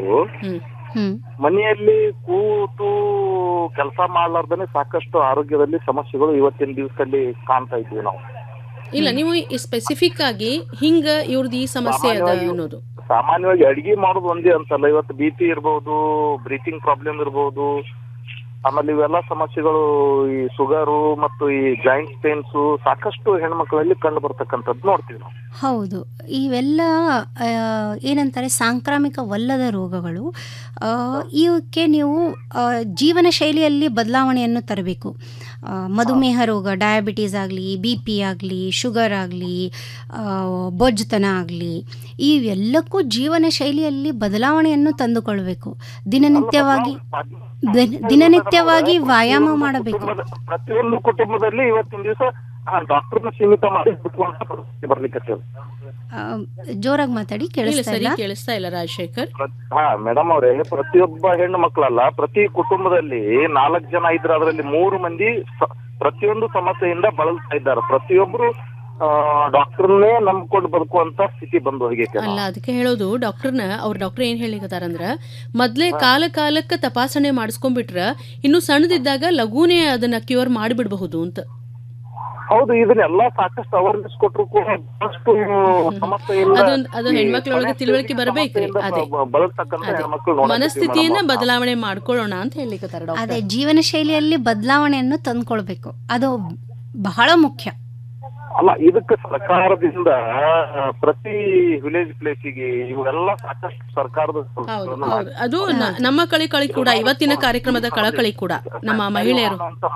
ಮನೆಯಲ್ಲಿ ಕೂತು ಕೆಲಸ ಮಾಡ್ಲಾರ್ದೇನೆ ಸಾಕಷ್ಟು ಆರೋಗ್ಯದಲ್ಲಿ ಸಮಸ್ಯೆಗಳು ಇವತ್ತಿನ ದಿವಸದಲ್ಲಿ ಕಾಣ್ತಾ ಇದ್ವಿ ನಾವು ಇಲ್ಲ ನೀವು ಸ್ಪೆಸಿಫಿಕ್ ಆಗಿ ಹಿಂಗ ಇವ್ರದ್ದು ಈ ಸಮಸ್ಯೆ ಅದ ಸಾಮಾನ್ಯವಾಗಿ- ಅನ್ನೋದು ಸಾಮಾನ್ಯವಾಗಿ ಅಡಿಗೆ ಮಾಡೋದು ಒಂದೇ ಅಂತಲ್ಲ ಇವತ್ತು ಬಿ ಪಿ ಇರ್ಬೋದು ಬ್ರೀತಿಂಗ್ ಪ್ರಾಬ್ಲಮ್ ಇರ್ಬೋದು ಆಮೇಲೆ ಇವೆಲ್ಲ ಸಮಸ್ಯೆಗಳು ಈ ಶುಗರು ಮತ್ತು ಈ ಜಾಯಿಂಟ್ ಪೇನ್ಸ್ ಸಾಕಷ್ಟು ಹೆಣ್ಮಕ್ಳಲ್ಲಿ ಕಂಡು ಬರ್ತಕ್ಕಂಥದ್ದು ನೋಡ್ತೀವಿ ನಾವು ಹೌದು ಇವೆಲ್ಲ ಆ, ಏನಂತಾರೆ ಸಾಂಕ್ರಾಮಿಕವಲ್ಲದ ರೋಗಗಳು ಆ, ಇವಕ್ಕೆ ನೀವು ಆ, ಜೀವನ ಶೈಲಿಯಲ್ಲಿ ಬದಲಾವಣೆಯನ್ನು ತರಬೇಕು ಆ, ಮಧುಮೇಹ ರೋಗ ಡಯಾಬಿಟೀಸ್ ಆಗಲಿ ಬಿ ಪಿ ಆಗಲಿ ಶುಗರ್ ಆಗಲಿ ಬೊಜ್ಜುತನ ಆಗಲಿ ಇವೆಲ್ಲಕ್ಕೂ ಜೀವನ ಶೈಲಿಯಲ್ಲಿ ಬದಲಾವಣೆಯನ್ನು ತಂದುಕೊಳ್ಬೇಕು ದಿನನಿತ್ಯವಾಗಿ ದಿನ- ದಿನನಿತ್ಯವಾಗಿ ವ್ಯಾಯಾಮ ಮಾಡಬೇಕು ಪ್ರತಿಯೊಂದು ಕುಟುಂಬದಲ್ಲಿ ಇವತ್ತಿನ ದಿವಸ ಡಾಕ್ಟರ್ನ ಸೀಮಿತ ಮಾಡಿ ಬಿಟ್ಕೊಂಡ ಪರಿಸ್ಥಿತಿ ಬರ್ಲಿಕ್ಕೆ ಆ, ಜೋರಾಗಿ ಮಾತಾಡಿ ಇಲ್ಲ ಕೇಳಿಸ್ತಾ ಸರಿ ಇಲ್ಲ ಕೇಳಿಸ್ತಾ ಇಲ್ಲ ರಾಜಶೇಖರ್ ಹಾ ಮೇಡಮ್ ಅವರೇ ಪ್ರತಿಯೊಬ್ಬ ಹೆಣ್ಣು ಮಕ್ಕಳಲ್ಲ ಪ್ರತಿ ಕುಟುಂಬದಲ್ಲಿ ನಾಲ್ಕು ಜನ ಇದ್ರೆ ಅದರಲ್ಲಿ ಮೂರು ಮಂದಿ ಸ- ಪ್ರತಿಯೊಂದು ಸಮಸ್ಯೆಯಿಂದ ಬಳಲ್ತಾ ಇದ್ದಾರೆ ಪ್ರತಿಯೊಬ್ರು ಡಾಕ್ಟರ್ನೇ ನಂಬ್ಕೊಂಡು ಬದುಕುವಂತ ಸ್ಥಿತಿ ಬಂದು ಹೋಗೈತೆ ಅಲ್ಲ ಅದಕ್ಕೆ ಹೇಳೋದು ಡಾಕ್ಟರ್ನ ಅವ್ರ ಡಾಕ್ಟರ್ ಏನ್ ಹೇಳಿಕತ್ತಾರಂದ್ರ ಮೊದ್ಲೇ ಕಾಲ ಕಾಲಕ್ಕೆ ತಪಾಸಣೆ ಮಾಡಿಸ್ಕೊಂಡ್ಬಿಟ್ರ ಇನ್ನು ಸಣ್ಣದಿದ್ದಾಗ ಲಘುನೇ ಅದನ್ನ ಕ್ಯೂರ್ ಮಾಡಿಬಿಡಬಹುದು ಅಂತ ಹೌದು ಇದನ್ನೆಲ್ಲ ಸಾಕಷ್ಟು ಅವೇರ್ನೆಸ್ ಕೊಟ್ಟರು ಕೂಡ ಬಹಳಷ್ಟು ಸಮಸ್ಯೆಯಿಂದ ಅದೊಂದ್- ಅದು ಈ ಹೆಣ್ಮಕ್ಳೊಳಗೆ ಪರಿಸ್ಥಿತಿ ತಿಳುವಳಿಕೆ ಬರ್ಬೇಕ್ರಿ ಸಮಸ್ಯೆಯಿಂದ ಅದೇ ಬ- ಬಳಲ್ತಕ್ಕಂಥ ಅದೇ. ಹೆಣ್ಮಕ್ಳು ನೋಡಕತ್ತೀವಿ ಮನಸ್ಥಿತಿಯನ್ನ madam. ಬದಲಾವಣೆ ಮಾಡ್ಕೊಳ್ಳೋಣ ಅಂತ ಹೇಳಿಕತ್ತಾರ ಅದೇ ಡಾಕ್ಟರ್ ಜೀವನ ಶೈಲಿಯಲ್ಲಿ ಬದಲಾವಣೆಯನ್ನು ತಂದ್ಕೊಳ್ಬೇಕು ಅದು ಬಹಳ ಮುಖ್ಯ ಅಲ್ಲ ಇದಕ್ಕೆ ಸರ್ಕಾರದಿಂದ ಪ್ರತಿ ವಿಲೇಜ್ ಪ್ಲೇಸಿಗೆ ಇವೆಲ್ಲ ಸಾಕಷ್ಟು ಸರ್ಕಾರದ ಹೌದು ಹೌದು ಅದು ನ- ನಮ್ಮ ಕಳಿಕಳಿ ಕೂಡ ಇವತ್ತಿನ ಕಾರ್ಯಕ್ರಮದ ಕಳಕಳಿ ಕೂಡ ನಮ್ಮ ಮಹಿಳೆಯರು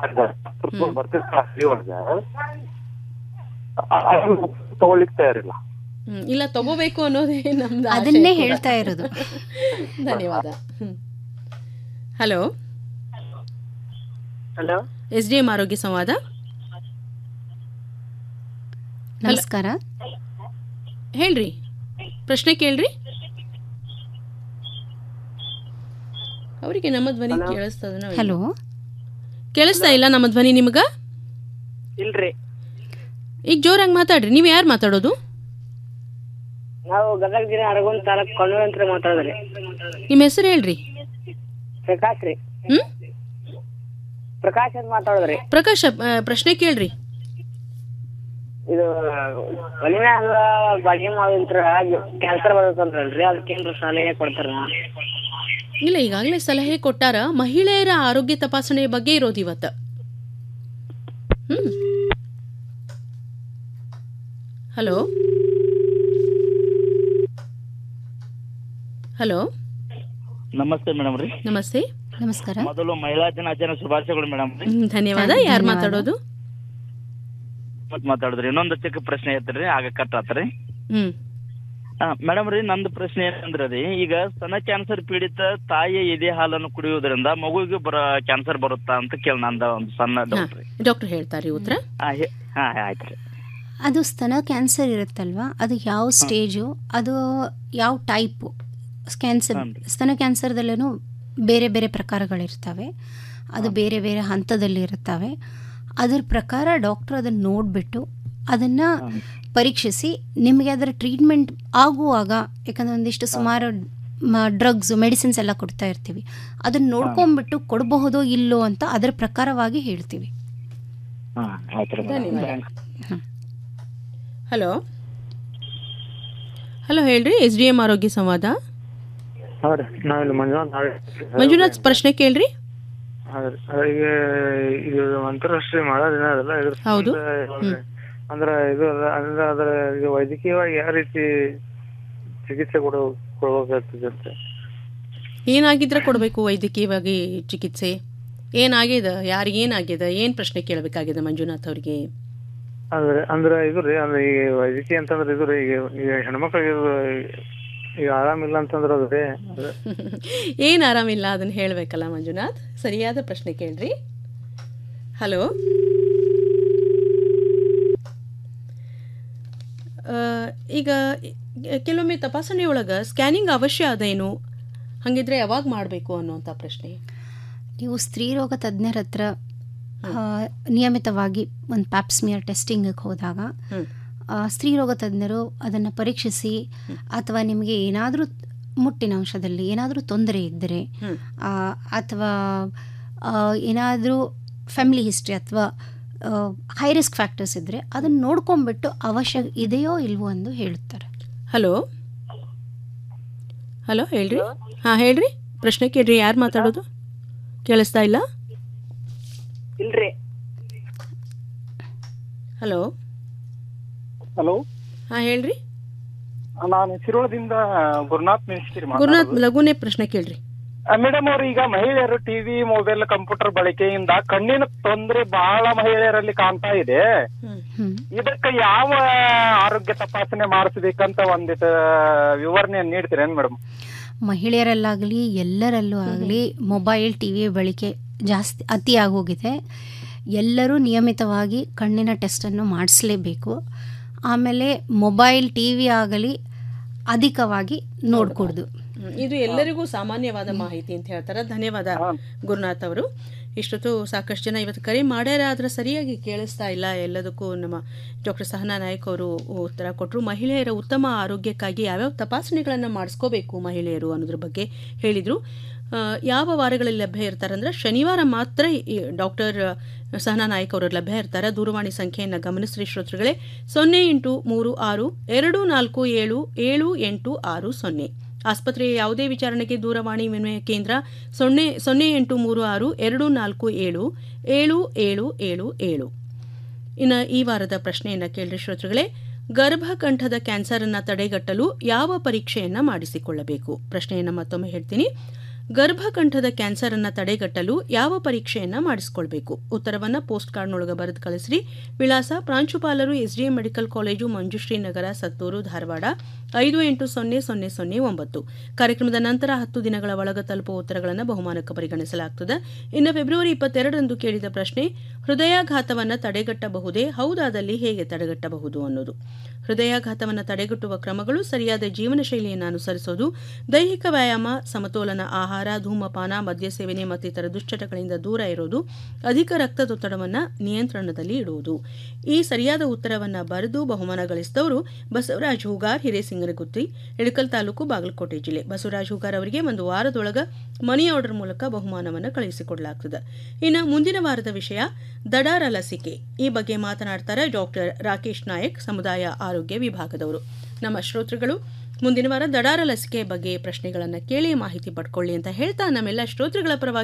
ಬರ್ತಿರ್ತಾರೆ ಒಳಗೆ ಅದನ್ನ ತಗೊಳ್ಳಿಕ್ ತಯಾರಿಲ್ಲ ಹ್ಮ್, ಇಲ್ಲ ತಗೋಬೇಕು ಅನ್ನೋದೇ ನಮ್ದು ಆಸೆ ಅದನ್ನೇ ಕೂಡ. ಹೇಳ್ತಾ ಇರೋದು. ಧನ್ಯವಾದ hello hello S D M ಆರೋಗ್ಯ ಸಂವಾದ ನಮಸ್ಕಾರ ಹೇಳ್ರಿ ಪ್ರಶ್ನೆ ಕೇಳ್ರಿ ಅವರಿಗೆ ನಮ್ಮ ಧ್ವನಿ ಕೇಳಿಸ್ತದ ಹಲೋ ಕೇಳಿಸ್ತಾ ಇಲ್ಲ ನಮ್ಮ ಧ್ವನಿ ನಿಮ್ಗ ಇಲ್ರಿ ಈಗ ಜೋರಾಗಿ ಮಾತಾಡ್ರಿ ನೀವು ಯಾರು ಮಾತಾಡೋದು ನಾವು ಗದಗ ಜಿಲ್ಲೆ ಅರಗುಂದ ತಾಲೂಕ್ ಕಣ್ಣೂರ್ ಅಂತ ಮಾತಾಡಿದ್ರಿ ನಿಮ್ಮ ಹೆಸರು ಹೇಳ್ರಿ ಪ್ರಕಾಶ್ ರೀ ಹ್ಮ್ ಪ್ರಕಾಶ್ ಅಂತ ಮಾತಾಡಿದ್ರಿ ಪ್ರಕಾಶ್ ಆ, ಪ್ರಶ್ನೆ ಕೇಳ್ರಿ ಇದು ಒಲಿ ಮ್ಯಾಲ ಬಾಡಿಗೆ ಮಾಡೋದಂತ್ರ ಕ್ಯಾನ್ಸರ್ ಬರುತ್ತಂದ್ರಲ್ರಿ ಅದಕ್ಕೇನ್ರ ಸಲಹೆ ಕೊಡ್ತಾರ ಇಲ್ಲ ಈಗಾಗಲೇ ಸಲಹೆ ಕೊಟ್ಟಾರ ಮಹಿಳೆಯರ ಆರೋಗ್ಯ ತಪಾಸಣೆ ಬಗ್ಗೆ ಇರೋದು ಇವತ್ತು ಹ್ಮ್ ಹಲೋ ಹಲೋ ನಮಸ್ತೆ ಮೇಡಮ್ ರೀ ನಮಸ್ತೆ ನಮಸ್ಕಾರ ಮೊದಲು ಮಹಿಳಾ ದಿನಾಚರಣೆ ಶುಭಾಶಯಗಳು ಮೇಡಮ್ ರೀ ಹ್ಮ್, ಧನ್ಯವಾದ ಯಾರು ಮಾತಾಡೋದು ಮತ್ ಮಾತಾಡಿದ್ರಿ ಇನ್ನೊಂದು ಚಿಕ್ಕ ಪ್ರಶ್ನೆ ಐತ್ರಿ ಆಗ ಕಟ್ ಆತ್ರಿ ಹ್ಮ್ ಮೇಡಮ್ ರೀ ನಂದು ಪ್ರಶ್ನೆ ಏನಂದ್ರ ರೀ ಈಗ ಸ್ತನ ಕ್ಯಾನ್ಸರ್ ಪೀಡಿತ ತಾಯಿಯ ಎದೆ ಹಾಲನ್ನು ಕುಡಿಯುವುದರಿಂದ ಮಗುವಿಗೆ ಬರ ಕ್ಯಾನ್ಸರ್ ಬರುತ್ತಾ ಅಂತ ಕೇಳಿ ನಂದ ಒಂದು ಸಣ್ಣ ಡೌಟ್ ರೀ ಡಾಕ್ಟರ್ ಹೇಳ್ತಾರೆ ಉತ್ತರ ಹಾ ಹೇ- ಹಾ ಆಯ್ತು ರೀ ಅದು ಸ್ತನ ಕ್ಯಾನ್ಸರ್ ಇರುತ್ತಲ್ವಾ ಅದು ಯಾವ ಸ್ಟೇಜು ಅದು ಯಾವ ಟೈಪು ಕ್ಯಾನ್ಸರ್ ಸ್ತನ ಕ್ಯಾನ್ಸರ್ದಲ್ಲೂ ಬೇರೆ ಬೇರೆ ಪ್ರಕಾರಗಳಿರ್ತವೆ ಅದು ಬೇರೆ ಬೇರೆ ಹಂತದಲ್ಲಿ ಇರುತ್ತವೆ ಅದ್ರ ಪ್ರಕಾರ ಡಾಕ್ಟ್ರ್ ಅದನ್ನು ನೋಡಿಬಿಟ್ಟು ಅದನ್ನು ಪರೀಕ್ಷಿಸಿ ನಿಮಗೆ ಅದರ ಟ್ರೀಟ್ಮೆಂಟ್ ಆಗುವಾಗ ಯಾಕಂದರೆ ಒಂದಿಷ್ಟು ಸುಮಾರು ಡ್ರಗ್ಸ್ ಮೆಡಿಸಿನ್ಸ್ ಎಲ್ಲ ಕೊಡ್ತಾ ಇರ್ತೀವಿ ಅದನ್ನು ನೋಡ್ಕೊಂಡ್ಬಿಟ್ಟು ಕೊಡಬಹುದೋ ಇಲ್ಲೋ ಅಂತ ಅದರ ಪ್ರಕಾರವಾಗಿ ಹೇಳ್ತೀವಿ ಹಾ ಆಯ್ತು ರೀ ಧನ್ಯವಾದ. ಹಲೋ ಹಲೋ ಹೇಳ್ರಿ ಎಸ್ ಡಿ ಎಂ ಆರೋಗ್ಯ ಸಂವಾದ ಹೌದ್ರಿ ನಾವಿಲ್ಲಿ ಮಂಜುನಾಥ್ ನಾಳೆ ಮಂಜುನಾಥ್ ಪ್ರಶ್ನೆ ಕೇಳ್ರಿ ಹೌದ್ರಿ ಅದ್ರಿಗೆ ಇದು ಅಂತಾರಾಷ್ಟ್ರೀಯ ಮಹಿಳಾ ದಿನ ಅದಲ್ಲ ಇದ್ರ ಹೌದು. ಸಂಬಂಧ ಅಂದ್ರ ಇದು ಅದ- ಅಂದ್ರೆ ಅದರ ಇದು ವೈದ್ಯಕೀಯವಾಗಿ ಯಾವ ರೀತಿ ಚಿಕಿತ್ಸೆ ಕೊಡ ಕೊಡಬೇಕಾಗ್ತದೆ ಅಂತ ಏನಾಗಿದ್ರೆ ಕೊಡಬೇಕು ವೈದ್ಯಕೀಯವಾಗಿ ಚಿಕಿತ್ಸೆ ಏನಾಗ್ಯದ ಯಾರಿಗೆ ಏನಾಗ್ಯದ ಏನು ಪ್ರಶ್ನೆ ಕೇಳಬೇಕಾಗಿದೆ ಮಂಜುನಾಥ್ ಅವರಿಗೆ ಅಂದ್ರೆ ಅಂದ್ರ ಇದು ರೀ ಅಂದ್ರೆ ಈಗ ವೈದ್ಯಕೀಯ ಅಂತಂದ್ರೆ ಇದು ರೀ ಈಗ ಈಗ ಹೆಣ್ಮಕ್ಳಿಗೆ ಇದು ಈಗ ಆರಾಮಿಲ್ಲ ಅಂತಂದ್ರ ಅದು ರೀ ಅದು ಏನು ಆರಾಮಿಲ್ಲ ಅದನ್ನ ಹೇಳಬೇಕಲ್ಲ ಮಂಜುನಾಥ್ ಸರಿಯಾದ ಪ್ರಶ್ನೆ ಕೇಳ್ರಿ ಹಲೋ ಆ, ಈಗ ಕೆಲವೊಮ್ಮೆ ತಪಾಸಣೆ ಒಳಗೆ ಸ್ಕ್ಯಾನಿಂಗ್ ಅವಶ್ಯ ಅದೇನು ಹಾಗಿದ್ರೆ ಯಾವಾಗ ಮಾಡಬೇಕು ಅನ್ನೋಂಥ ಪ್ರಶ್ನೆ ನೀವು ಸ್ತ್ರೀರೋಗ ತಜ್ಞರ ಹತ್ರ ಆ, ನಿಯಮಿತವಾಗಿ ಒಂದು ಪ್ಯಾಪ್ಸ್ಮಿಯರ್ ಟೆಸ್ಟಿಂಗಿಗೆ ಹೋದಾಗ ಆ, ಸ್ತ್ರೀರೋಗ ತಜ್ಞರು ಅದನ್ನು ಪರೀಕ್ಷಿಸಿ ಅಥವಾ ನಿಮಗೆ ಏನಾದರೂ ಮುಟ್ಟಿನ ಅಂಶದಲ್ಲಿ ಏನಾದರೂ ತೊಂದರೆ ಇದ್ದರೆ ಆ, ಅಥವಾ ಏನಾದರೂ ಫ್ಯಾಮಿಲಿ ಹಿಸ್ಟ್ರಿ ಅಥವಾ ಹೈ ರಿಸ್ಕ್ ಫ್ಯಾಕ್ಟರ್ಸ್ ಇದ್ದರೆ ಅದನ್ನು ನೋಡ್ಕೊಂಬಿಟ್ಟು ಅವಶ್ಯ ಇದೆಯೋ ಇಲ್ವೋ ಎಂದು ಹೇಳುತ್ತಾರೆ ಹಲೋ ಹಲೋ ಹೇಳ್ರಿ ಹಾಂ ಹೇಳ್ರಿ ಪ್ರಶ್ನೆ ಕೇಳ್ರಿ ಯಾರು ಮಾತಾಡೋದು ಕೇಳಿಸ್ತಾ ಇಲ್ಲ ಇಲ್ರಿ ಹಲೋ ಹಲೋ ಹಾಂ ಹೇಳ್ರಿ ನಾನು ಶಿರೋಳದಿಂದ ಗುರುನಾಥ್ ಮಿನಿಸ್ಟ್ರಿ ಗುರುನಾಥ್ ಲಘುನೇ ಪ್ರಶ್ನೆ ಕೇಳ್ರಿ ಮೇಡಮ್ ಅವ್ರು ಈಗ ಮಹಿಳೆಯರು ಟಿವಿ ಮೊಬೈಲ್ ಕಂಪ್ಯೂಟರ್ ಬಳಕೆಯಿಂದ ಕಣ್ಣಿನ ತೊಂದರೆ ಬಹಳ ಮಹಿಳೆಯರಲ್ಲಿ ಕಾಣ್ತಾ ಇದೆ ಇದಕ್ಕೆ ಯಾವ ಆರೋಗ್ಯ ತಪಾಸಣೆ ಮಾಡಿಸ್ಬೇಕಂತ ಒಂದಿಟ್ಟು ವಿವರಣೆಯನ್ನು ನೀಡ್ತೀರೇನ್ ಮೇಡಮ್ ಮಹಿಳೆಯರಲ್ಲಾಗಲಿ ಎಲ್ಲರಲ್ಲೂ ಆಗಲಿ ಮೊಬೈಲ್ ಟಿ ವಿ ಬಳಕೆ ಜಾಸ್ತಿ ಅತಿ ಆಗೋಗಿದೆ ಎಲ್ಲರೂ ನಿಯಮಿತವಾಗಿ ಕಣ್ಣಿನ ಟೆಸ್ಟನ್ನು ಮಾಡಿಸಲೇಬೇಕು ಆಮೇಲೆ ಮೊಬೈಲ್ ಟಿ ವಿ ಆಗಲಿ ಅಧಿಕವಾಗಿ ನೋಡ್ಕೊಡ್ದು ಹ್ಮ್. ಇದು ಎಲ್ಲರಿಗೂ ಸಾಮಾನ್ಯವಾದ ಮಾಹಿತಿ ಅಂತ ಹೇಳ್ತಾರೆ ಧನ್ಯವಾದ ಗುರುನಾಥ್ ಅವರು ಇಷ್ಟೊತ್ತು ಸಾಕಷ್ಟು ಜನ ಇವತ್ತು ಕರೆ ಮಾಡ್ಯಾರ ಆದ್ರೆ ಸರಿಯಾಗಿ ಕೇಳಿಸ್ತಾ ಇಲ್ಲ ಎಲ್ಲದಕ್ಕೂ ನಮ್ಮ ಡಾಕ್ಟರ್ ಸಹನಾ ನಾಯಕ್ ಅವರು ಉತ್ತರ ಕೊಟ್ಟರು ಮಹಿಳೆಯರ ಉತ್ತಮ ಆರೋಗ್ಯಕ್ಕಾಗಿ ಯಾವ್ಯಾವ ತಪಾಸಣೆಗಳನ್ನು ಮಾಡಿಸ್ಕೋಬೇಕು ಮಹಿಳೆಯರು ಅನ್ನೋದ್ರ ಬಗ್ಗೆ ಹೇಳಿದರು ಯಾವ ವಾರಗಳಲ್ಲಿ ಲಭ್ಯ ಇರ್ತಾರೆ ಅಂದ್ರೆ ಶನಿವಾರ ಮಾತ್ರ ಈ ಡಾಕ್ಟರ್ ಸಹನಾ ನಾಯಕ್ ಅವರು ಲಭ್ಯ ಇರ್ತಾರೆ ದೂರವಾಣಿ ಸಂಖ್ಯೆಯನ್ನು ಗಮನಿಸ್ರಿ ಶ್ರೋತೃಗಳೇ ಸೊನ್ನೆ ಎಂಟು ಮೂರು ಆರು ಎರಡು ನಾಲ್ಕು ಏಳು ಏಳು ಎಂಟು ಆರು ಸೊನ್ನೆ ಆಸ್ಪತ್ರೆಯ ಯಾವುದೇ ವಿಚಾರಣೆಗೆ ದೂರವಾಣಿ ವಿನಿಮಯ ಕೇಂದ್ರ ಸೊನ್ನೆ ಸೊನ್ನೆ ಎಂಟು ಮೂರು ಆರು ಎರಡು ನಾಲ್ಕು ಏಳು ಏಳು ಏಳು ಏಳು ಏಳು ಇನ್ನು ಈ ವಾರದ ಪ್ರಶ್ನೆಯನ್ನು ಕೇಳ್ರಿ ಶ್ರೋತೃಗಳೇ ಗರ್ಭಕಂಠದ ಕ್ಯಾನ್ಸರನ್ನು ತಡೆಗಟ್ಟಲು ಯಾವ ಪರೀಕ್ಷೆಯನ್ನು ಮಾಡಿಸಿಕೊಳ್ಳಬೇಕು ಪ್ರಶ್ನೆಯನ್ನು ಮತ್ತೊಮ್ಮೆ ಹೇಳ್ತೀನಿ ಗರ್ಭಕಂಠದ ಕ್ಯಾನ್ಸರನ್ನು ತಡೆಗಟ್ಟಲು ಯಾವ ಪರೀಕ್ಷೆಯನ್ನು ಮಾಡಿಸಿಕೊಳ್ಬೇಕು ಉತ್ತರವನ್ನು ಪೋಸ್ಟ್ ಕಾರ್ಡ್ನೊಳಗೆ ಬರೆದು ಕಳಿಸ್ರಿ ವಿಳಾಸ ಪ್ರಾಂಶುಪಾಲರು SDM medical college Manjushree Nagar Sattur Dharwad ಐದು ಎಂಟು ಸೊನ್ನೆ ಸೊನ್ನೆ ಸೊನ್ನೆ ಒಂಬತ್ತು ಕಾರ್ಯಕ್ರಮದ ನಂತರ ಹತ್ತು ದಿನಗಳ ಒಳಗ ತಲುಪುವ ಉತ್ತರಗಳನ್ನು ಬಹುಮಾನಕ್ಕೆ ಪರಿಗಣಿಸಲಾಗುತ್ತದೆ ಇನ್ನು ಫೆಬ್ರವರಿ ಇಪ್ಪತ್ತೆರಡರಂದು ಕೇಳಿದ ಪ್ರಶ್ನೆ ಹೃದಯಾಘಾತವನ್ನು ತಡೆಗಟ್ಟಬಹುದೇ ಹೌದಾದಲ್ಲಿ ಹೇಗೆ ತಡೆಗಟ್ಟಬಹುದು ಅನ್ನೋದು ಹೃದಯಾಘಾತವನ್ನು ತಡೆಗಟ್ಟುವ ಕ್ರಮಗಳು ಸರಿಯಾದ ಜೀವನ ಶೈಲಿಯನ್ನು ಅನುಸರಿಸೋದು ದೈಹಿಕ ವ್ಯಾಯಾಮ ಸಮತೋಲನ ಆಹಾರ ಧೂಮಪಾನ ಮದ್ಯ ಸೇವನೆ ಮತ್ತಿತರ ದುಶ್ಚಟಗಳಿಂದ ದೂರ ಇರೋದು ಅಧಿಕ ರಕ್ತದೊತ್ತಡವನ್ನು ನಿಯಂತ್ರಣದಲ್ಲಿ ಇಡುವುದು ಈ ಸರಿಯಾದ ಉತ್ತರವನ್ನು ಬರೆದು ಬಹುಮಾನ ಗಳಿಸಿದವರು ಬಸವರಾಜ್ ಹೂಗಾರ್ ಹಿರೇಸಿಂಗನಗುತ್ತಿ ಇಳಕಲ್ ತಾಲೂಕು ಬಾಗಲಕೋಟೆ ಜಿಲ್ಲೆ ಬಸವರಾಜ್ ಹೂಗಾರ್ ಅವರಿಗೆ ಒಂದು ವಾರದೊಳಗ ಮನಿ ಆರ್ಡರ್ ಮೂಲಕ ಬಹುಮಾನವನ್ನು ಕಳುಹಿಸಿಕೊಡಲಾಗುತ್ತದೆ ಇನ್ನು ಮುಂದಿನ ವಾರದ ವಿಷಯ ದಡಾರ ಲಸಿಕೆ ಈ ಬಗ್ಗೆ ಮಾತನಾಡ್ತಾರೆ ಡಾಕ್ಟರ್ ರಾಕೇಶ್ ನಾಯಕ್ ಸಮುದಾಯ ಆರೋಗ್ಯ ವಿಭಾಗದವರು ನಮ್ಮ ಶ್ರೋತೃಗಳು ಮುಂದಿನ ವಾರ ದಡಾರ ಲಸಿಕೆ ಬಗ್ಗೆ ಪ್ರಶ್ನೆಗಳನ್ನು ಕೇಳಿ ಮಾಹಿತಿ ಪಡ್ಕೊಳ್ಳಿ ಅಂತ ಹೇಳ್ತಾ ನಮ್ಮೆಲ್ಲ ಶ್ರೋತೃಗಳ ಪರವಾಗಿ